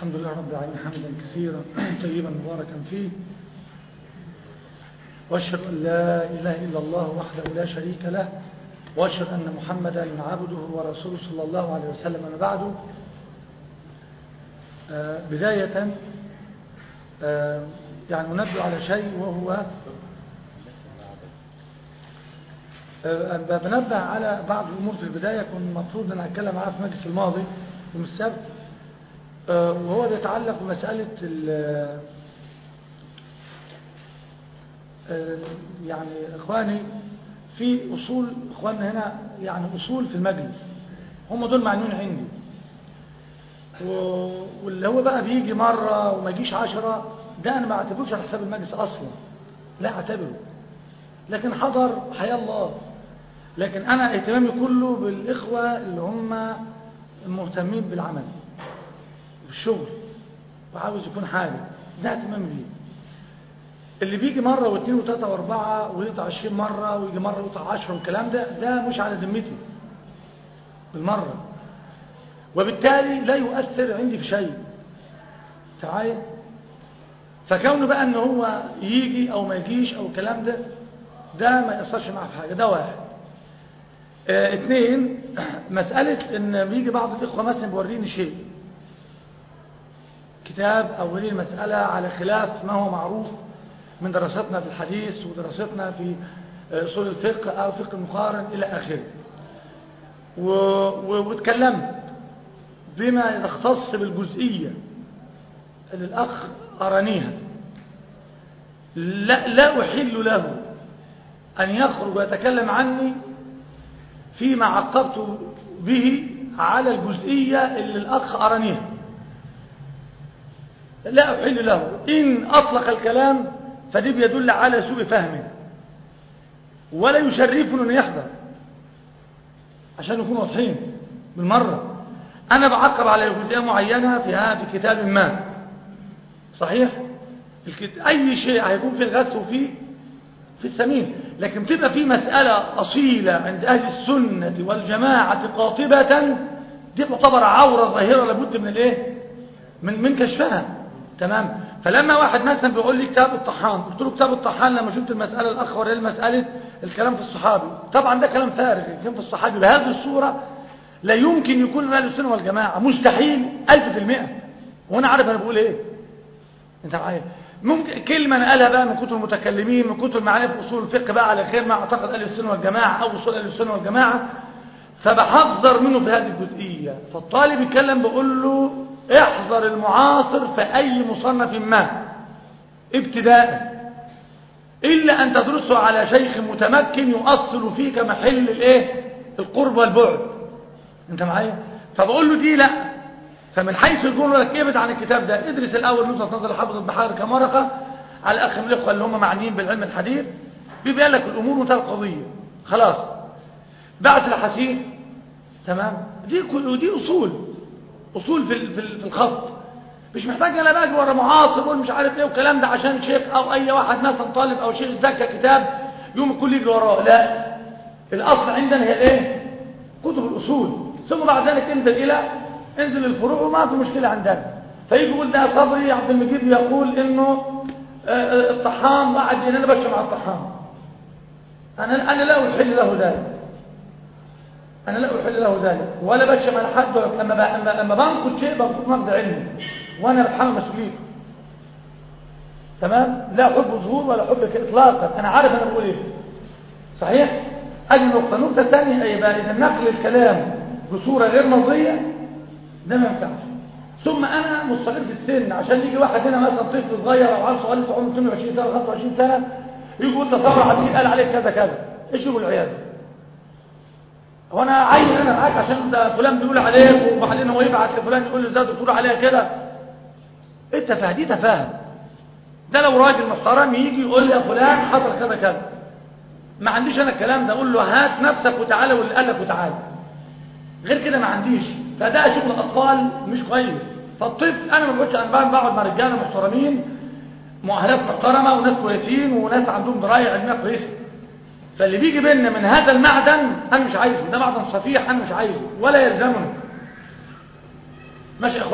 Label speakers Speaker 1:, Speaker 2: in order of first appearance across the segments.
Speaker 1: الحمد لله رب العالمين حمدا كثيرا طيبا مباركا فيه واشهد ان لا اله الا الله وحده لا شريك له واشهد ان محمدا عبده ورسوله صلى الله عليه وسلم اما بعد آه بدايه آه يعني ننبه على شيء وهو آه بنبه على بعض الامور في البدايه كنت المفروض ان اتكلم عنها في المجلس الماضي يوم السبت وهو بيتعلق بمسألة يعني إخواني في أصول إخواننا هنا يعني أصول في المجلس هم دول معنون عندي واللي هو بقى بيجي مرة وما يجيش عشرة ده أنا ما اعتبروش على حساب المجلس أصلا لا اعتبره لكن حضر حيا الله لكن أنا اهتمامي كله بالإخوة اللي هم مهتمين بالعمل الشغل وعاوز يكون حاجة ده اهتمام بيه اللي بيجي مرة واثنين وثلاثة واربعة ويقطع عشرين مرة ويجي مرة ويقطع عشرة والكلام ده ده مش على ذمتي بالمرة وبالتالي لا يؤثر عندي في شيء تعالى فكونه بقى ان هو يجي او ما يجيش او الكلام ده ده ما يأثرش معاه في حاجة ده واحد اه اثنين مسألة ان بيجي بعض الاخوة مثلا بيوريني شيء كتاب أو لي المسألة على خلاف ما هو معروف من دراستنا في الحديث ودراستنا في أصول الفقه أو فقه المقارن إلى آخره واتكلمت بما يختص بالجزئية اللي الأخ أرانيها لا, لا أحل له أن يخرج ويتكلم عني فيما عقبت به على الجزئية اللي الأخ أرانيها لا أحل له إن أطلق الكلام فدي بيدل على سوء فهمه ولا يشرفه أن يحضر عشان نكون واضحين بالمرة أنا بعقب على جزئية معينة في هذا كتاب ما صحيح أي شيء هيكون في الغث وفيه في السمين لكن تبقى في مسألة أصيلة عند أهل السنة والجماعة قاطبة دي تعتبر عورة ظاهرة لابد من الايه من من كشفها تمام فلما واحد مثلا بيقول لي كتاب الطحان قلت له كتاب الطحان لما شفت المسألة الأخ ايه المسألة الكلام في الصحابي طبعا ده كلام فارغ الكلام في الصحابي بهذه الصورة لا يمكن يكون أهل السنة والجماعة مستحيل ألف في المئة وأنا عارف أنا بقول إيه أنت معايا ممكن كلمة نقلها بقى من كتب المتكلمين من كتب معاني في أصول الفقه بقى على خير ما اعتقد أهل السنة والجماعة أو أصول أهل السنة والجماعة فبحذر منه في هذه الجزئية فالطالب يتكلم بقول له احذر المعاصر في أي مصنف ما ابتداء إلا أن تدرسه على شيخ متمكن يؤصل فيك محل الايه القرب والبعد انت معايا فبقول له دي لا فمن حيث الجمله لك ابعد عن الكتاب ده ادرس الاول نصف نظر حافظ البحار كمرقه على اخ من الاخوه اللي هم معنيين بالعلم الحديث بيبين لك الامور منتهى القضيه خلاص بعث الحسيس تمام دي كل دي اصول اصول في في الخط مش محتاج انا باجي ورا معاصر ومش عارف ايه والكلام ده عشان شيخ او اي واحد مثلا طالب او شيخ ذاكر كتاب يوم الكل يجري وراه لا الاصل عندنا هي الايه كتب الاصول ثم بعد ذلك انزل الى انزل الفروع وما في مشكله عندنا فيجي يقول ده صبري عبد المجيد يقول انه الطحام قاعد ان انا بشر مع الطحام انا انا لا احل له ذلك أنا لا أحل له ذلك ولا بشم على حد ولا لما لما لما بنقد شيء بنقد نقد علمي وأنا بتحمل مسؤوليته تمام لا حب ظهور ولا حب إطلاقا أنا عارف أنا بقول إيه صحيح أدي نقطة النقطة الثانية أي بقى إذا نقل الكلام بصورة غير مرضية ده ما ينفعش ثم أنا مستقر في السن عشان يجي واحد هنا مثلا طفل صغير أو عيل صغير لسه عمره 22 سنة 25 سنة يجي يقول تصور عديد قال عليك كذا كذا ايش يقول العياذ وانا عايز انا معاك عشان ده فلان بيقول عليك وبعدين هو يبعت لفلان يقول له ازاي بتقول عليها كده انت فاهم تفاهم ده لو راجل محترم يجي يقول لي يا فلان حصل كذا كذا ما عنديش انا الكلام ده اقول له هات نفسك وتعالى واللي قال لك وتعالى غير كده ما عنديش فده شغل اطفال مش كويس فالطفل انا ما بقولش انا بقعد مع رجاله محترمين مؤهلات محترمه وناس كويسين وناس عندهم درايه علميه كويسه فاللي بيجي بيننا من هذا المعدن انا مش عايزه ده معدن صفيح انا مش عايزه ولا يلزمني ماشي يا اخواني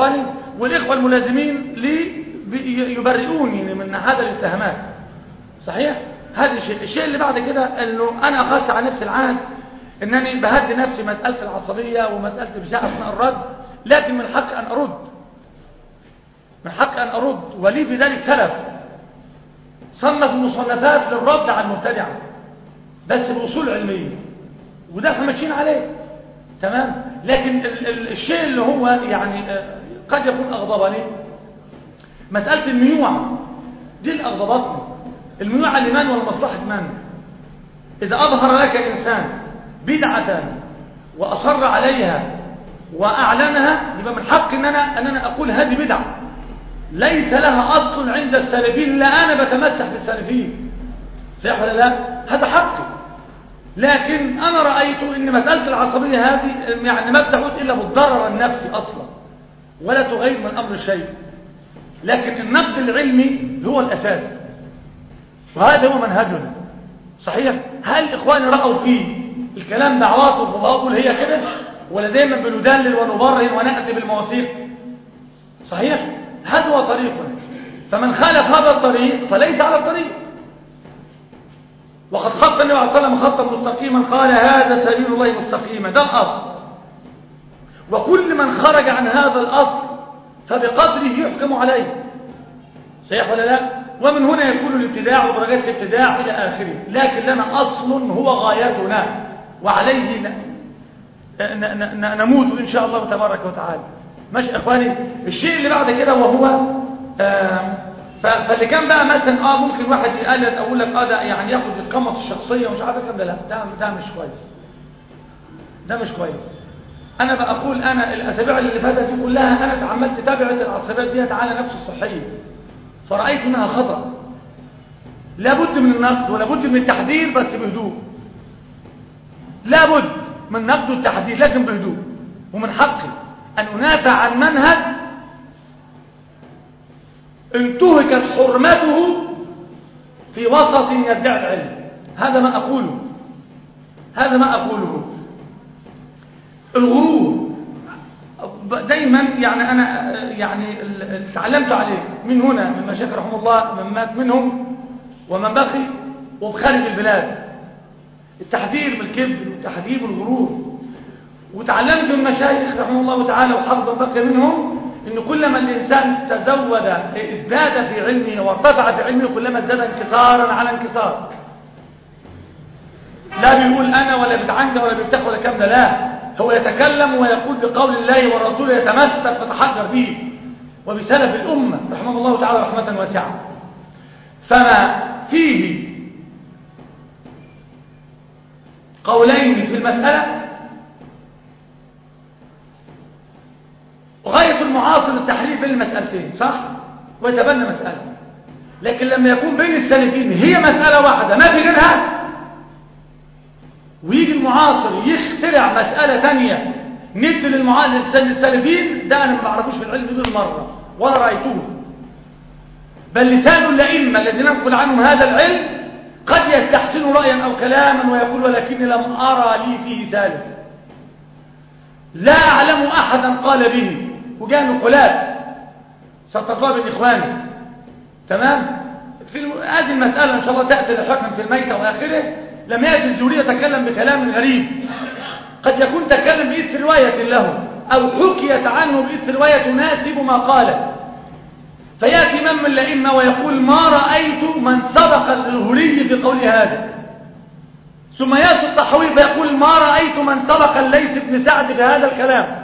Speaker 1: والإخوة الملازمين لي يبرئوني من هذا الاتهامات صحيح هذا الشيء الشيء اللي بعد كده انه انا اخذت على نفس العهد انني بهدي نفسي مسألة العصبية ومسألة البشاء اثناء الرد لكن من حق ان ارد من حق ان ارد ولي في ذلك سلف صنف مصنفات للرد على المبتدعة بس بأصول علمية وده احنا ماشيين عليه تمام لكن ال ال الشيء اللي هو يعني قد يكون أغضبني مسألة الميوعة دي اللي أغضبتني الميوعة لمن ولمصلحة من إذا أظهر لك إنسان بدعة وأصر عليها وأعلنها يبقى من حق أن أنا, أن أنا أقول هذه بدعة ليس لها أصل عند السلفيين لا أنا بتمسح بالسلفيين صحيح ولا لا هذا حقي لكن أنا رأيت أن مسألة العصبية هذه يعني ما بتعود إلا بالضرر النفسي أصلا ولا تغير من أمر الشيء لكن النقد العلمي هو الأساس وهذا هو منهجنا صحيح هل إخواني رأوا فيه الكلام دعوات وأقول هي كده ولا دايما بندلل ونبرهن ونأتي بالمواثيق صحيح هذا هو طريقنا فمن خالف هذا الطريق فليس على الطريق وقد خط النبي عليه الصلاة والسلام خطا مستقيما قال هذا سبيل الله مستقيما ده الأصل وكل من خرج عن هذا الأصل فبقدره يحكم عليه صحيح ولا لا ومن هنا يكون الابتداع ودرجات الابتداع إلى آخره لكن لنا أصل هو غايتنا وعليه نموت إن شاء الله تبارك وتعالى ماشي اخواني الشيء اللي بعد كده وهو آه فاللي كان بقى مثلا اه ممكن واحد يقلد اقول لك اه ده يعني ياخد القمص الشخصيه ومش عارف كده لا ده ده مش كويس ده مش كويس انا بقول انا الاسابيع اللي فاتت دي كلها انا اتعمدت تابعت العصبيات ديت على نفس الصحيه فرايت انها خطا لابد من النقد ولابد من التحذير بس بهدوء لابد من نقد والتحذير لكن بهدوء ومن حقي أن أنافع عن منهج انتهكت حرمته في وسط يدعي العلم هذا ما أقوله هذا ما أقوله الغرور دايما يعني أنا يعني تعلمت عليه من هنا من مشايخ رحمه الله من مات منهم ومن بقي وبخارج البلاد التحذير من الكذب والتحذير من الغرور وتعلمت من المشايخ رحمه الله تعالى وحفظ بقي منهم ان كلما الانسان تزود ازداد في علمه وارتفع في علمه كلما ازداد انكسارا على انكسار لا بيقول انا ولا بيتعنجى ولا بيفتح ولا كم ده لا هو يتكلم ويقول بقول الله والرسول يتمسك ويتحجر به وبسلف الامه رحمه الله تعالى رحمه واسعه فما فيه قولين في المساله غاية المعاصر التحريف بين المسألتين صح؟ ويتبنى مسألة لكن لما يكون بين السلفين هي مسألة واحدة ما في غيرها ويجي المعاصر يخترع مسألة تانية ند للسلفين ده أنا ما بعرفوش في العلم دول مرة ولا رأيتوه بل لسان الأئمة الذين ننقل عنهم هذا العلم قد يستحسن رأيا أو كلاما ويقول ولكني لم أرى لي فيه سالف لا أعلم أحدا قال به وجاء نقولات ستطلب الإخوان تمام في هذه المسألة إن شاء الله تأتي لحكم في الميتة وآخره لم يأتي الزوري يتكلم بكلام غريب قد يكون تكلم بإثر رواية له أو حكيت عنه بإثر رواية تناسب ما قاله فيأتي من من الأئمة ويقول ما رأيت من سبق الهلي في قول هذا ثم يأتي الطحوي فيقول ما رأيت من سبق الليث بن سعد بهذا الكلام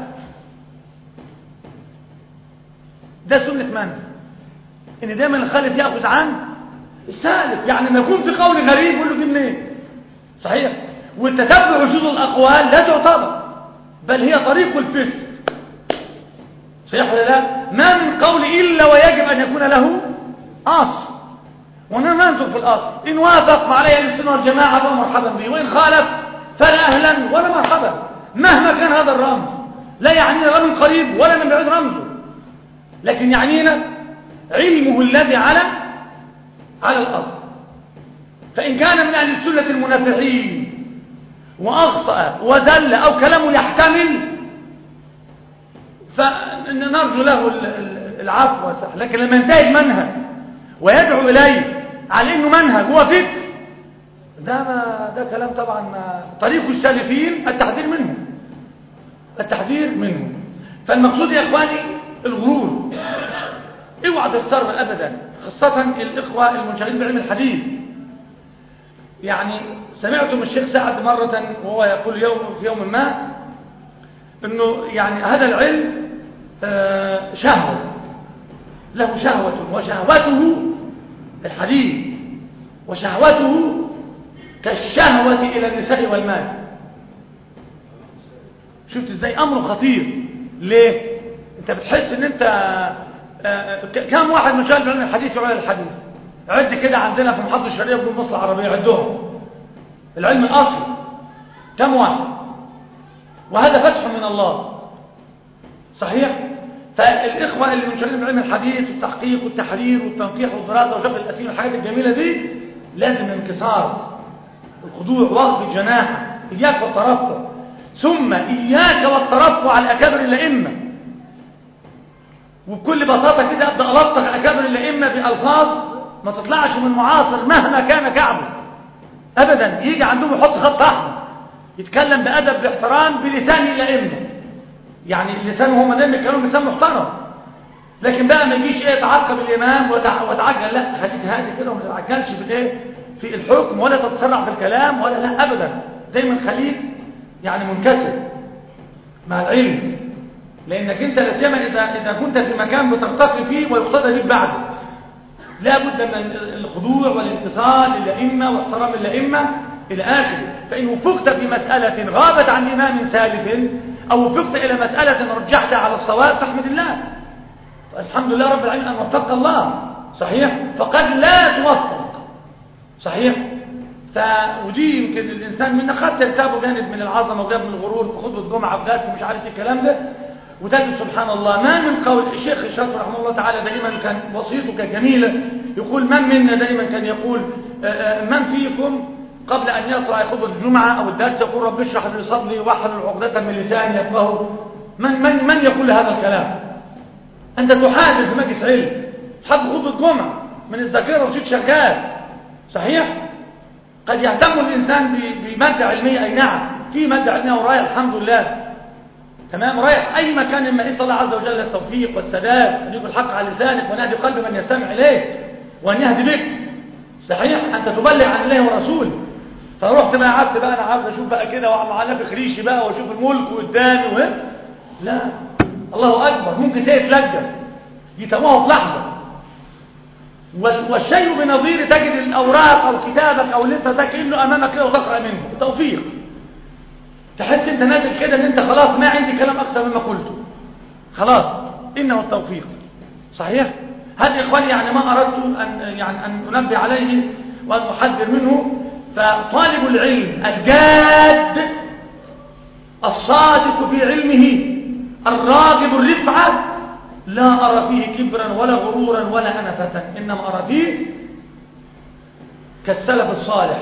Speaker 1: ده سنة من ان دايما الخالف يأخذ عن السالف يعني ما يكون في قول غريب يقول له منين صحيح والتتبع وجود الأقوال لا تعتبر بل هي طريق الفسق صحيح ولا لا ما من قول إلا ويجب أن يكون له أصل وننظر في الأصل إن وافق عليه السنة والجماعة فمرحبا به وإن خالف فلا أهلا ولا مرحبا مهما كان هذا الرمز لا يعنينا رمز قريب ولا من بعيد رمزه لكن يعنينا علمه الذي على على الأصل فإن كان من أهل السنة المنافعين وأخطأ وذل أو كلامه يحتمل نرجو له العفو والسح لكن لما ينتهي المنهج ويدعو إليه على إنه منهج هو فكر ده ما ده كلام طبعا ما طريق السالفين التحذير منه التحذير منه فالمقصود يا إخواني الغرور اوعى تختار ابدا خاصة الاخوة المنشغلين بعلم الحديث يعني سمعت من الشيخ سعد مرة وهو يقول يوم في يوم ما انه يعني هذا العلم شهوة له شهوة وشهوته الحديث وشهوته كالشهوة الى النساء والمال شفت ازاي امره خطير ليه انت بتحس ان انت كم واحد مشغل بعلم الحديث وعلم الحديث عد كده عندنا في محافظه الشرقيه بدون مصر العربيه عدهم العلم الاصلي كم واحد وهذا فتح من الله صحيح فالاخوه اللي منشغلين بعلم الحديث والتحقيق والتحرير والتنقيح والدراسه وشغل الاسئله والحاجات الجميله دي لازم انكسار الخضوع واخفض جناحك اياك والترفع ثم اياك والترفع على اكابر الائمه وبكل بساطة كده أبدأ ألطق أكابر الأئمة بألفاظ ما تطلعش من معاصر مهما كان كعبه أبدا يجي عندهم يحط خط أحمر يتكلم بأدب باحترام بلسان الأئمة يعني اللسان هم دايما يتكلموا بلسان محترم لكن بقى ما يجيش ايه يتعقب الإمام وتعجل لا خليك هادي كده وما تتعجلش بالايه في الحكم ولا تتسرع في الكلام ولا لا أبدا دايما خليك يعني منكسر مع العلم لانك انت لا سيما اذا اذا كنت في مكان بترتقي فيه ويقتدى بك بعده لا بد من الخضوع والانتصال للائمه واحترام الائمه الى اخره فان وفقت في مساله غابت عن امام سالف او وفقت الى مساله رجحت على الصواب فاحمد الله الحمد لله رب العالمين ان وفقك الله صحيح فقد لا توفق صحيح ف ودي يمكن الانسان منا خد ترتابه جانب من العظمه وجانب من الغرور في خطبه جمعه في ومش عارف ايه الكلام ده وتجد سبحان الله ما من قول الشيخ الشرف رحمه الله تعالى دائما كان وصيته كانت جميلة يقول من منا دائما كان يقول من فيكم قبل أن يطلع خطبة الجمعة أو الدرس يقول رب اشرح لي صدري واحلل عقدة من لساني يفقهوا من من من يقول هذا الكلام أنت تحادث في مجلس علم حد خطبة جمعة من الذاكرة وشيك شغال صحيح قد يهتم الإنسان بمادة علمية أي نعم في مادة علمية ورايح الحمد لله تمام رايح أي مكان إما إيه الله عز وجل التوفيق والسداد أن يكون الحق على لسانك ونهدي قلب من يستمع إليك وأن يهدي بك صحيح أنت تبلغ عن الله ورسوله فرحت بقى قعدت بقى أنا عاوز أشوف بقى كده وأعمل على ريشي بقى وأشوف الملك قدامي وهم لا الله أكبر ممكن تتلجى يتموه في لحظة والشيء بنظير تجد الأوراق أو كتابك أو اللي أنت ذاكر إنه أمامك كده وتقرأ منه توفيق تحس انت نازل كده ان انت خلاص ما عندي كلام اكثر مما قلته خلاص انه التوفيق صحيح هذا اخواني يعني ما اردت ان يعني ان انبه عليه وان احذر منه فطالب العلم الجاد الصادق في علمه الراغب الرفعه لا ارى فيه كبرا ولا غرورا ولا انفه انما ارى فيه كالسلف الصالح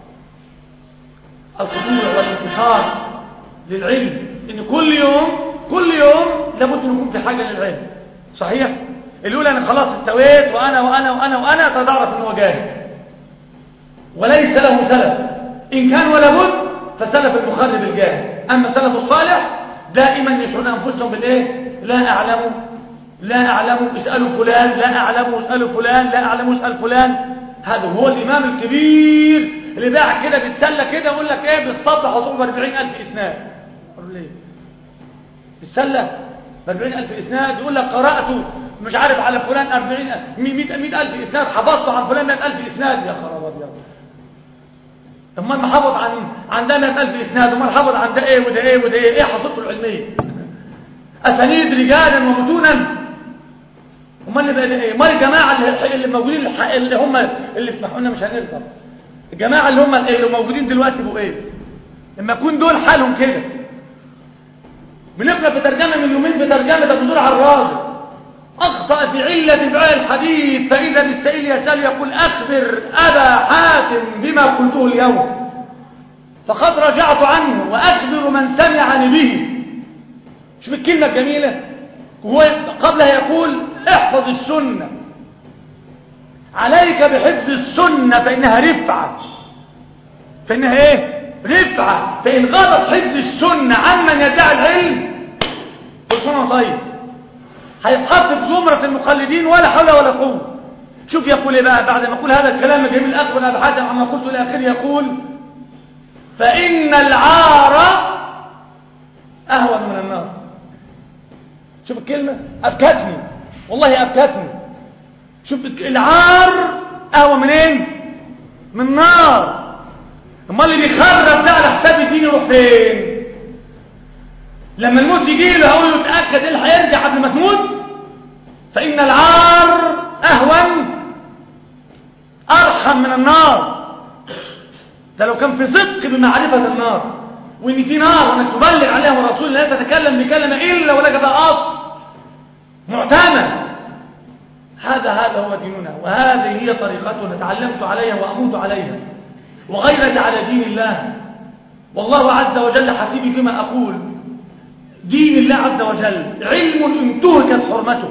Speaker 1: الخضوع والانتصار للعلم ان كل يوم كل يوم لابد ان يكون في حاجه للعلم صحيح اللي يقول انا خلاص استويت وانا وانا وانا وانا تتعرف ان هو جاهل وليس له سلف ان كان ولا بد فسلف المخرب الجاهل اما السلف الصالح دائما يشعرون انفسهم بالايه لا اعلم لا اعلم اسالوا فلان لا اعلم اسالوا فلان لا اعلم اسال فلان هذا هو الامام الكبير اللي باع كده بالسله كده يقول لك ايه بالصبح هصوم ب 40000 اسناد اقول ليه بالسله ب 40000 اسناد يقول لك قرات مش عارف على فلان 40 100000 اسناد حفظته عن فلان 100000 اسناد يا خراب ابيض امال ما حافظ عن عن ده 100000 اسناد امال حافظ عن ده ايه وده ايه وده ايه ايه حصته العلميه اسانيد رجالا ومتونا امال اللي بقى ايه ما الجماعه اللي, اللي موجودين اللي هم اللي اسمحوا لنا مش هنرضى الجماعة اللي هم اللي موجودين دلوقتي بقوا ايه لما يكون دول حالهم كده بنقرا في ترجمه من يومين في ترجمه ابو زرع الرازي اخطا في عله بيع الحديث فاذا بالسائل يسال يقول اخبر ابا حاتم بما قلته اليوم فقد رجعت عنه واخبر من سمعني به شوف الكلمه الجميله هو قبلها يقول احفظ السنة عليك بحفظ السنة فإنها رفعة فإنها ايه رفعة فإن غابت حفظ السنة عمن يدعي العلم سنة طيب هيتحط في زمرة المقلدين ولا حول ولا قوة شوف يقول ايه بقى بعد ما يقول هذا الكلام الجميل الأخ ابو حاتم عما قلت الأخير يقول فإن العار أهون من النار شوف الكلمة أبكتني والله أبكتني شوف العار أهون من ايه من النار امال اللي بيخرب ده على حساب الدين يروح فين لما الموت يجي له هقول له اتاكد ايه اللي هيرجع قبل ما تموت فان العار اهون ارحم من النار ده لو كان في صدق بمعرفه النار وان في نار وانك تبلغ عليها ورسول لا تتكلم بكلمه الا ولك بقى اصل معتمد هذا هذا هو ديننا وهذه هي طريقتنا تعلمت عليها واموت عليها وغيرت على دين الله والله عز وجل حسيبي فيما اقول دين الله عز وجل علم انتهكت حرمته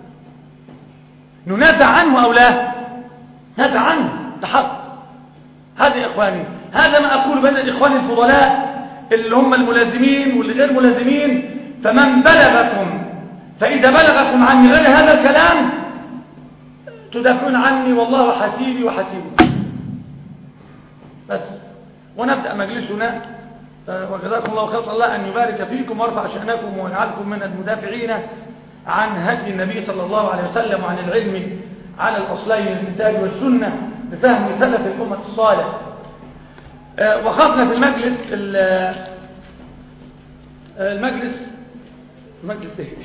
Speaker 1: ننازع عنه أو لا نازع عنه تحق هذا يا إخواني هذا ما أقول بين الإخوان الفضلاء اللي هم الملازمين واللي غير ملازمين فمن بلغكم فإذا بلغكم عني غير هذا الكلام تدافعون عني والله حسيبي وحسيبي بس ونبدأ مجلسنا وجزاكم الله خير الله أن يبارك فيكم وارفع شأنكم ويجعلكم من المدافعين عن هدي النبي صلى الله عليه وسلم وعن العلم على الأصلين الكتاب والسنة بفهم سلف الأمة الصالح وخفنا في المجلس المجلس المجلس ايه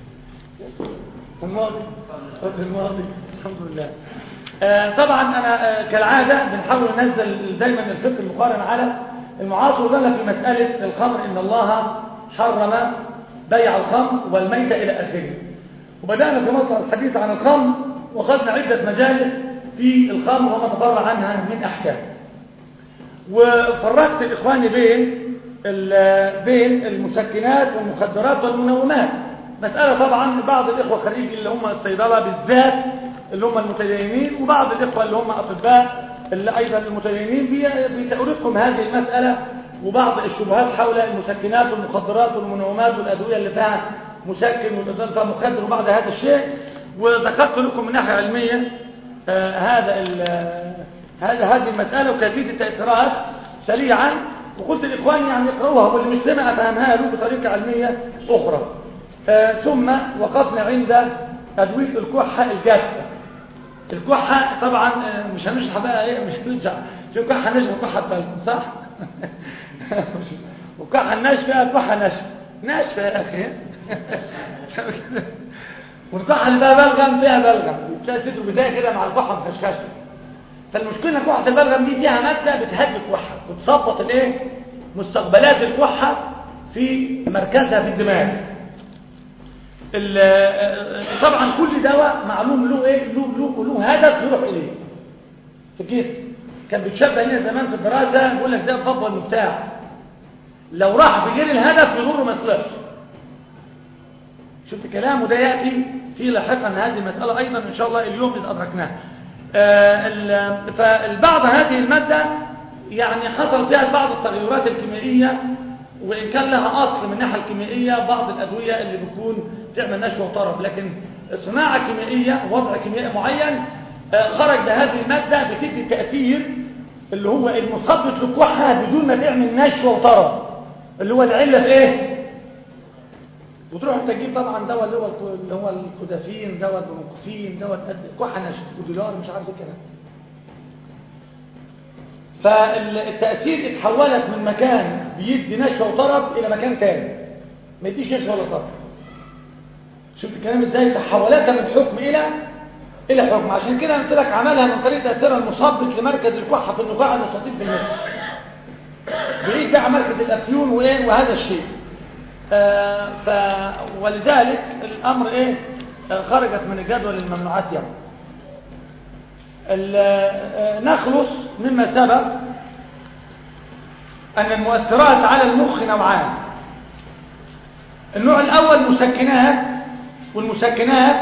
Speaker 1: الماضي الماضي الحمد لله طبعا انا كالعادة بنحاول ننزل دايما الفقه المقارن على المعاصر وذلك في مسألة الخمر إن الله حرم بيع الخمر والميتة إلى آخره وبدأنا في مصر الحديث عن الخمر وخذنا عدة مجالس في الخمر وما تفرع عنها من أحكام وفرقت الإخوان بين بين المسكنات والمخدرات والمنومات مسألة طبعا بعض الإخوة خريج اللي هم الصيدلة بالذات اللي هم المتدينين وبعض الإخوة اللي هم أطباء اللي أيضا المتدينين بتأريخهم هذه المسألة وبعض الشبهات حول المسكنات والمخدرات والمنومات والأدوية اللي فيها مسكن والأدوية فيها مخدر وبعض هذا الشيء وذكرت لكم من ناحية علمية آه هذا هذا هذه المسألة وكيفية التأثيرات سريعا وقلت لإخواني يعني يقرأوها واللي مش سمع أفهمها له بطريقة علمية أخرى آه ثم وقفنا عند أدوية الكحة الجافة الكحة طبعا مش هنشرح بقى ايه مش هنرجع في كحة ناشفة وكحة بلد صح وكحة ناشفة كحة ناشفة ناشفة يا اخي والكحة اللي فيها بلغم فيها بلغم بتلاقي صدره بداية كده مع الكحة مفشكشة فالمشكلة كحة البلغم دي فيها مادة بتهدي الكحة بتظبط الايه مستقبلات الكحة في مركزها في الدماغ طبعا كل دواء معلوم له ايه له له له هدف يروح اليه في الجسم كان بيتشبه هنا زمان في الدراسه بيقول لك ده الضب والمفتاح لو راح بغير الهدف يضر ما يصلحش شفت كلامه ده ياتي في لاحقا هذه المساله ايضا ان شاء الله اليوم اذا ادركناها فالبعض هذه الماده يعني حصل فيها بعض التغيرات الكيميائيه وإن كان لها أصل من الناحية الكيميائية بعض الأدوية اللي بتكون تعمل نشوة وطرب لكن صناعة كيميائية وضع كيميائي معين خرج بهذه المادة بتدي تأثير اللي هو المثبط للكحة بدون ما تعمل نشوة وطرب اللي هو العلة في ايه؟ وتروح تجيب طبعا دواء اللي هو اللي هو الكودافين دواء البروكوفين دواء كحة نشوة ودولار مش عارف الكلام فالتأثير اتحولت من مكان بيدي نشوة وطرب إلى مكان تاني ما يديش نشوة ولا طرب شوف الكلام ازاي تحولتها من حكم إلى إلى حكم عشان كده قلت لك عملها من طريق تأثيرها المثبط لمركز الكحة في النقاع المستطيل في النصف بعيد بقى مركز الأفيون وإيه وهذا الشيء آه ف ولذلك الأمر إيه آه خرجت من الجدول الممنوعات يوم نخلص مما سبق أن المؤثرات على المخ نوعان النوع الأول مسكنات والمسكنات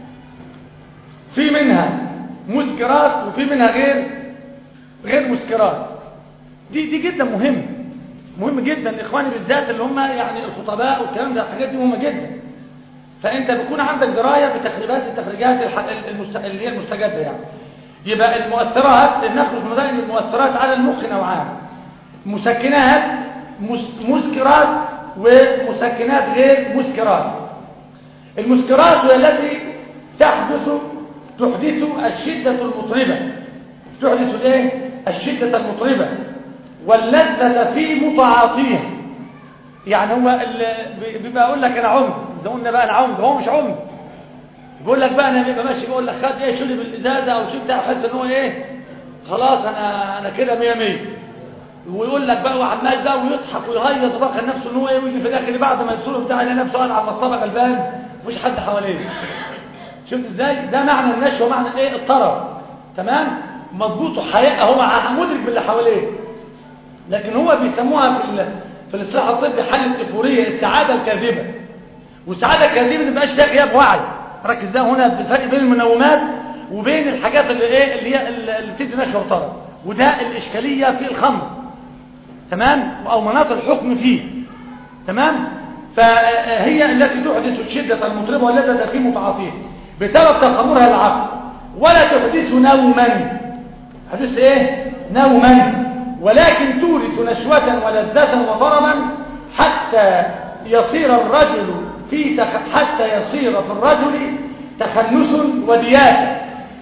Speaker 1: في منها مسكرات وفي منها غير غير مسكرات دي دي جدا مهم مهم جدا اخواني بالذات اللي هم يعني الخطباء والكلام ده الحاجات دي مهمه جدا فانت بيكون عندك درايه بتخريبات التخريجات المست... اللي هي المستجده يعني يبقى المؤثرات نخرج من رأي المؤثرات على المخ نوعان مسكنات مس... مسكرات ومسكنات غير مسكرات المسكرات هي التي تحدث تحدث الشدة المطربة تحدث الايه الشدة المطربة واللذة في متعاطيها يعني هو بيبقى يقول لك انا عمد زي قلنا بقى انا عمد هو مش عمد بيقول لك بقى انا بيبقى ماشي بيقول لك خد ايه شرب الازازه او شرب بتاع احس ان هو ايه خلاص انا انا كده 100 100 ويقول لك بقى وعمال بقى ويضحك ويغيظ وفاكر نفسه ان هو ايه ويجي في الاخر بعد ما يصور بتاع يلاقي نفسه قاعد على المصطبه غلبان مفيش حد حواليه شفت ازاي ده معنى النشوه ومعنى ايه الطرف تمام مضبوط وحقيقه هو مدرك باللي حواليه لكن هو بيسموها في في الاصلاح الطبي حاله ايفوريه السعاده الكاذبه والسعاده الكاذبه ما تبقاش فيها غياب وعي ركز ده هنا بالفرق بين المنومات وبين الحاجات اللي ايه اللي هي اللي بتدي نشوه وطرف وده الاشكاليه في الخمر تمام او مناط الحكم فيه تمام فهي التي تحدث الشده المطربه والتي في متعاطيها بسبب تخمرها العقل ولا تحدث نوما حدث ايه نوما ولكن تورث نشوة ولذة وضرما حتى يصير الرجل في تخ... حتى يصير في الرجل تخنس ودياثة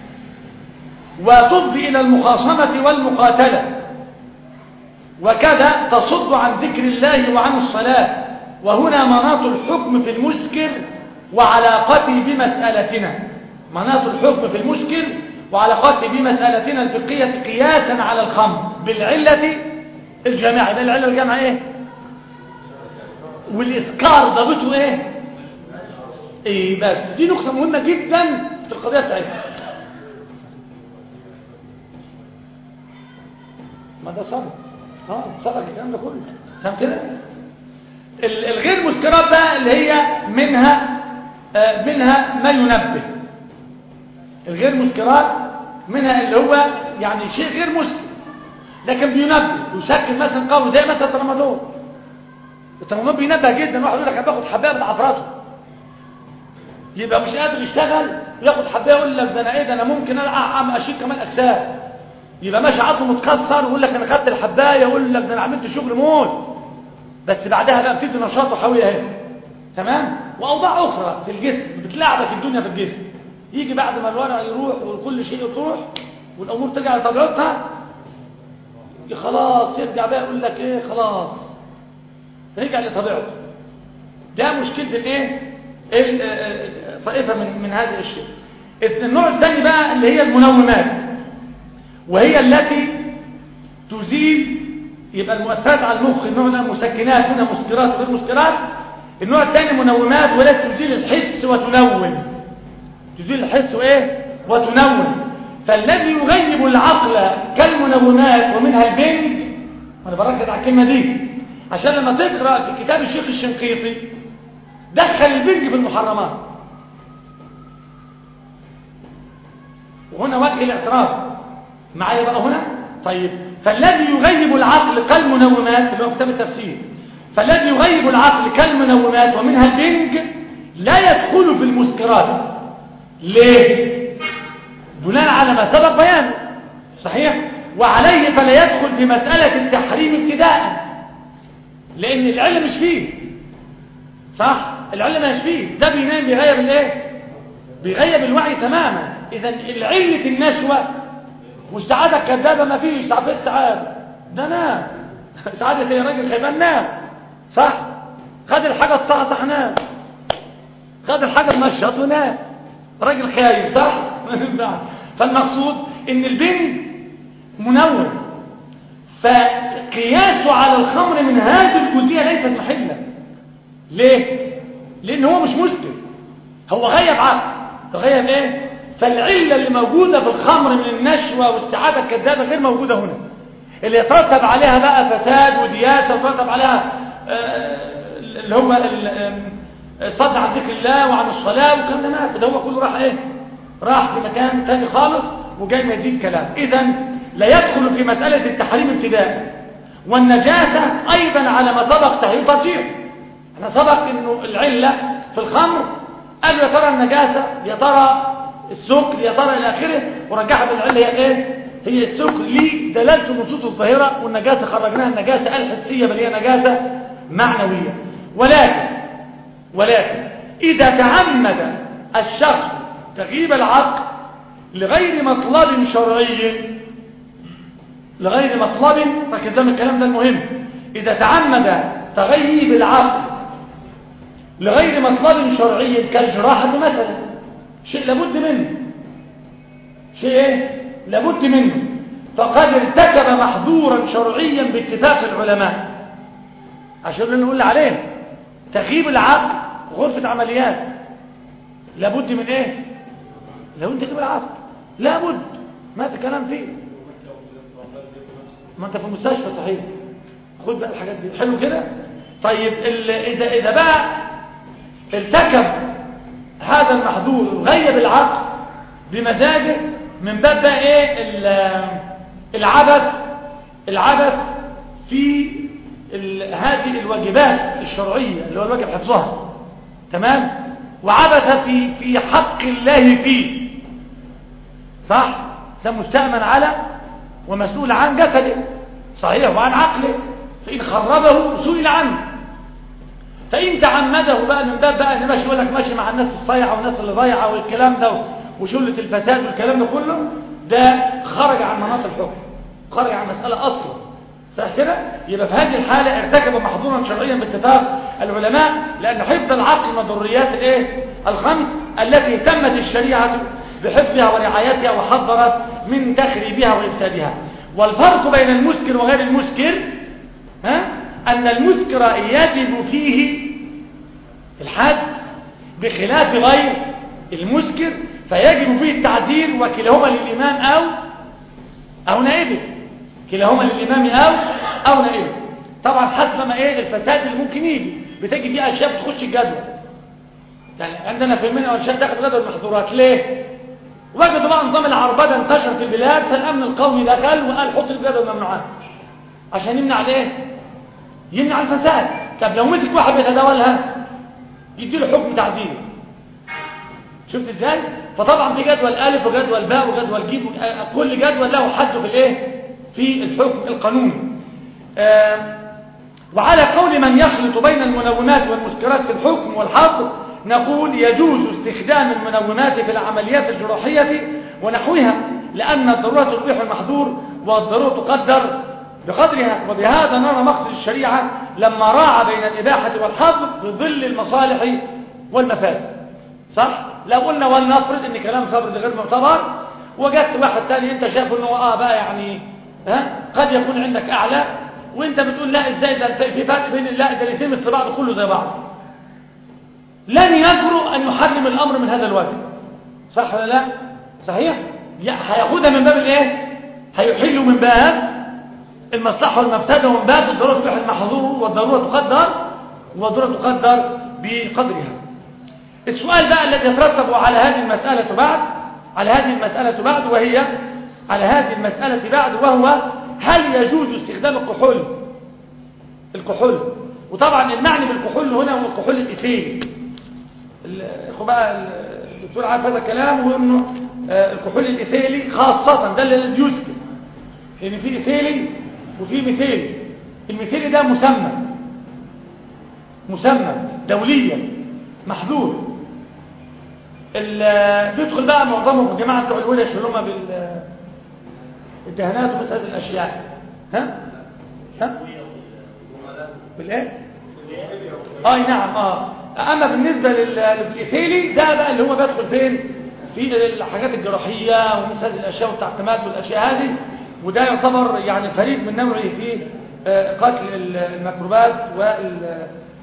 Speaker 1: وتفضي إلى المخاصمة والمقاتلة وكذا تصد عن ذكر الله وعن الصلاة وهنا مناط الحكم في المسكر وعلاقته بمسألتنا مناط الحكم في المسكر وعلاقته بمسألتنا الفقهية قياسا على الخمر بالعلة الجامعة ده العلة الجامعة ايه والإسكار ضابطه ايه ايه بس دي نقطة مهمة جدا في القضية بتاعتها ما ده صبر اه صبر الكلام ده كله فاهم كده الغير مسكرات بقى اللي هي منها آه منها ما ينبه الغير مسكرات منها اللي هو يعني شيء غير مسكر لكن بينبه يسكن مثلا قوي زي مثلا الترامادول الترامادول بينبه جدا واحد يقول لك انا باخد حبايه بالعفراته يبقى مش قادر يشتغل وياخد حبايه يقول لك ده انا ايه ده انا ممكن اعمل اشيل كمان اجسام يبقى ماشي عظمه متكسر ويقول لك انا خدت الحبايه يقول لك ده انا عملت شغل موت بس بعدها بقى بتدي نشاط وحاويه اهي تمام واوضاع اخرى في الجسم بتلعبك الدنيا في الجسم يجي بعد ما الورق يروح وكل شيء يروح والامور ترجع لطبيعتها خلاص يرجع بقى يقول لك ايه خلاص رجع لطبيعته ده مشكله الايه طائفه من من هذه الاشياء النوع الثاني بقى اللي هي المنومات وهي التي تزيل يبقى المؤثرات على المخ النوع ده مسكنات هنا مسكرات وغير مسكرات النوع الثاني منومات ولا تزيل الحس وتنوم تزيل الحس وايه وتنوم فالذي يغيب العقل كالمنومات ومنها البنج انا بركز على الكلمه دي عشان لما تقرا في كتاب الشيخ الشنقيطي دخل البنج في المحرمات وهنا وجه الاعتراف معايا بقى هنا طيب فالذي يغيب العقل كالمنومات اللي هو كتاب التفسير فالذي يغيب العقل كالمنومات ومنها البنج لا يدخل في المسكرات ليه بناء على ما سبق بيانه صحيح وعليه فلا يدخل في مسألة التحريم ابتداء لأن العلم مش فيه صح العلم مش فيه ده بينام بيغيب الايه بيغيب الوعي تماما اذا العلة النشوة والسعادة الكذابة ما فيش تعطيت سعادة ده نام سعادة يا راجل خيبان نام صح خد الحاجة الصح نام خد الحاجة المشط ونام راجل خايف صح فالمقصود ان البنت منور فقياسه على الخمر من هذه الجزئية ليست محلة ليه لان هو مش مسكر هو غيب عقل غيب ايه فالعلة اللي موجودة في الخمر من النشوة والسعادة الكذابة غير موجودة هنا اللي يترتب عليها بقى فساد ودياسة ويترتب عليها آه اللي هو صد عن ذكر الله وعن الصلاة والكلام ده مات ده هو كله راح ايه راح في مكان تاني خالص وجاي مزيد كلام اذا لا يدخل في مسألة التحريم ابتداء والنجاسة ايضا على ما سبق تحريم ترجيح احنا سبق انه العلة في الخمر قالوا يا ترى النجاسة يا ترى السكر يا ترى الى اخره ورجحها بالعلة هي ايه هي السكر ليه دلالة النصوص الظاهرة والنجاسة خرجناها النجاسة الحسية بل هي نجاسة معنوية ولكن ولكن إذا تعمد الشخص تغييب العقل لغير مطلب شرعي لغير مطلب ركز من الكلام ده المهم إذا تعمد تغييب العقل لغير مطلب شرعي كالجراحة مثلا شيء لابد منه شيء ايه لابد منه فقد ارتكب محظورا شرعيا باتفاق العلماء عشان نقول عليه تغييب العقل غرفة عمليات لابد من ايه لابد تغييب العقل لابد ما في كلام فيه ما انت في المستشفى صحيح خد بقى الحاجات دي حلو كده طيب اذا اذا بقى ارتكب هذا المحظور غيب العقل بمزاجه من باب بقى ايه العبث العبث في هذه الواجبات الشرعية اللي هو الواجب حفظها تمام وعبث في في حق الله فيه صح ده مستأمن على ومسؤول عن جسده صحيح وعن عقله فإن خربه سئل عنه فإن تعمده بقى من باب بقى ان ماشي يقول لك ماشي مع الناس الصيعة والناس اللي ضايعة والكلام ده وشلة الفساد والكلام ده كله ده خرج عن مناط الحكم خرج عن مسألة أصلا صح كده يبقى في هذه الحالة ارتكب محظورا شرعيا باتفاق العلماء لأن حفظ العقل من ضروريات الايه الخمس التي اهتمت الشريعة بحفظها ورعايتها وحذرت من تخريبها وإفسادها والفرق بين المسكر وغير المسكر ها أن المسكر يجب فيه الحد بخلاف غير المسكر فيجب فيه التعديل وكلاهما للإمام أو أو نائبه كلاهما للإمام أو أو نائبه طبعا حسب ما إيه الفساد اللي ممكن يجي بتجي فيه أشياء بتخش الجدول يعني عندنا في المنى والأشياء داخل جدول المحظورات ليه؟ وجدوا بقى نظام العربدة انتشر في البلاد فالأمن القومي دخل وقال حط الجدول الممنوعات عشان يمنع الايه؟ يمنع الفساد طب لو مسك واحد بيتداولها يديله حكم تعديل شفت ازاي فطبعا في جدول الف وجدول باء وجدول جيم كل جدول له حد في الايه في الحكم القانوني آه وعلى قول من يخلط بين المنومات والمسكرات في الحكم والحظر نقول يجوز استخدام المنومات في العمليات الجراحية ونحوها لأن الضرورة تبيح المحظور والضرورة تقدر بقدرها وبهذا نرى مقصد الشريعة لما راعى بين الإباحة والحظر في ظل المصالح والمفاسد صح؟ لو قلنا ولنفرض ان كلام صبر ده غير معتبر وجدت واحد تاني انت شايف انه اه بقى يعني ها قد يكون عندك اعلى وانت بتقول لا ازاي ده في فرق بين لا ده الاثنين مثل بعض كله زي بعض لن يجرؤ ان يحرم الامر من هذا الوجه صح ولا لا صحيح هياخدها من باب الايه هيحل من باب المصلحه والمفسده ومن باب الضروره تبيح المحظور والضروره تقدر والضروره تقدر بقدرها السؤال بقى الذي يترتب على هذه المسألة بعد على هذه المسألة بعد وهي على هذه المسألة بعد وهو هل يجوز استخدام الكحول الكحول وطبعا المعني بالكحول هنا هو الكحول الإثيلي بقى الدكتور عارف هذا الكلام وانه الكحول الإثيلي خاصة ده اللي يذكر لأن في إثيلي وفي مثيلي المثيلي ده مسمى مسمى دوليا محذور بيدخل بقى معظمهم الجماعه بتوع الولش اللي هم بالدهانات وبس هذه الاشياء ها ها بالايه اي نعم اه اما بالنسبه للايثيلي ده بقى اللي هو بيدخل فين في الحاجات الجراحيه ومثل هذه الاشياء والتعقيمات والاشياء هذه وده يعتبر يعني فريد من نوعه في قتل الميكروبات وال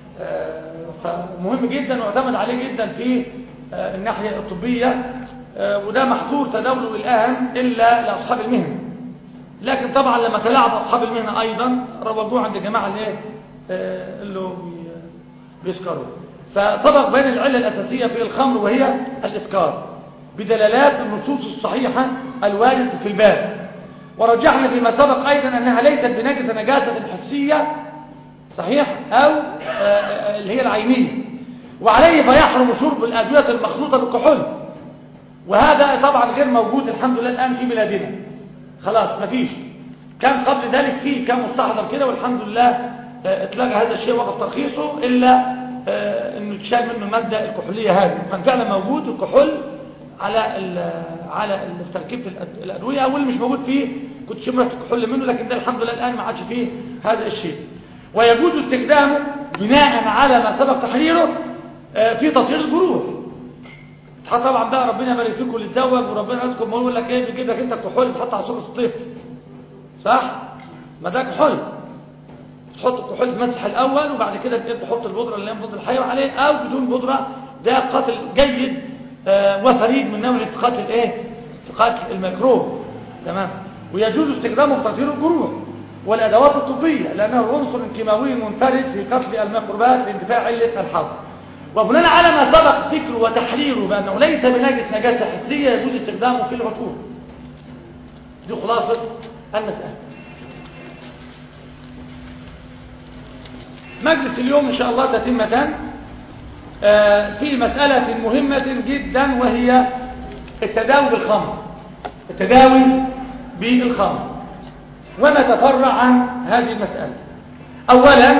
Speaker 1: فمهم جدا واعتمد عليه جدا في الناحية الطبية وده محظور تداوله الآن إلا لأصحاب المهنة لكن طبعا لما تلاعب أصحاب المهنة أيضا روجوه عند الجماعة اللي اللي بيسكروا فسبق بين العلة الأساسية في الخمر وهي الإسكار بدلالات النصوص الصحيحة الواردة في الباب ورجحنا فيما سبق أيضا أنها ليست بنجسة نجاسة حسية صحيح أو اللي هي العينية وعليه فيحرم شرب الأدوية المخلوطة بالكحول وهذا طبعا غير موجود الحمد لله الآن في بلادنا خلاص مفيش كان قبل ذلك فيه كان مستحضر كده والحمد لله اتلغى هذا الشيء وقت ترخيصه إلا انه تشال منه المادة الكحولية هذه كان فعلا موجود الكحول على على تركيبة الأدوية واللي مش موجود فيه كنت شمرت الكحول منه لكن ده الحمد لله الآن ما عادش فيه هذا الشيء ويجوز استخدامه بناء على ما سبق تحريره في تطهير الجروح طبعا بقى ربنا يبارك فيكم اللي اتزوج وربنا يذكر ما يقول لك ايه بيجيب لك انت كحول تحط على صوره الطفل صح ما ده كحول تحط الكحول في المسح الاول وبعد كده تحط البودره اللي هي بودره الحيوان عليه او بدون بودره ده قتل جيد آه وفريد من نوع قتل ايه في قتل الميكروب تمام ويجوز استخدامه في تطهير الجروح والادوات الطبيه لانه عنصر كيماوي منفرد في قتل الميكروبات لاندفاع عله الحظ وبناء على ما سبق ذكره وتحريره بانه ليس بنجس نجاسه حسيه يجوز استخدامه في العطور دي خلاصه المساله مجلس اليوم إن شاء الله تتمة في مسألة مهمة جدا وهي التداوي بالخمر التداوي بالخمر وما تفرع عن هذه المسألة أولا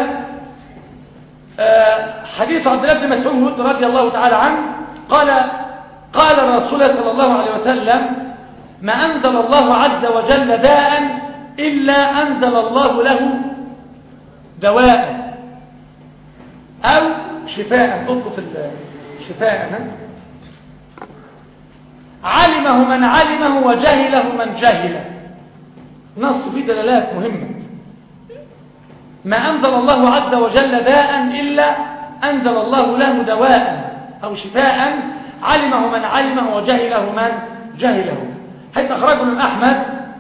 Speaker 1: حديث عبد الله بن مسعود رضي الله تعالى عنه قال قال الرسول صلى الله عليه وسلم ما أنزل الله عز وجل داء إلا أنزل الله له دواء أو شفاء اضبط شفاء علمه من علمه وجهله من جهله نص فيه دلالات مهمة ما أنزل الله عز وجل داء إلا أنزل الله له دواء أو شفاء علمه من علمه وجهله من جهله حيث أخرجه من أحمد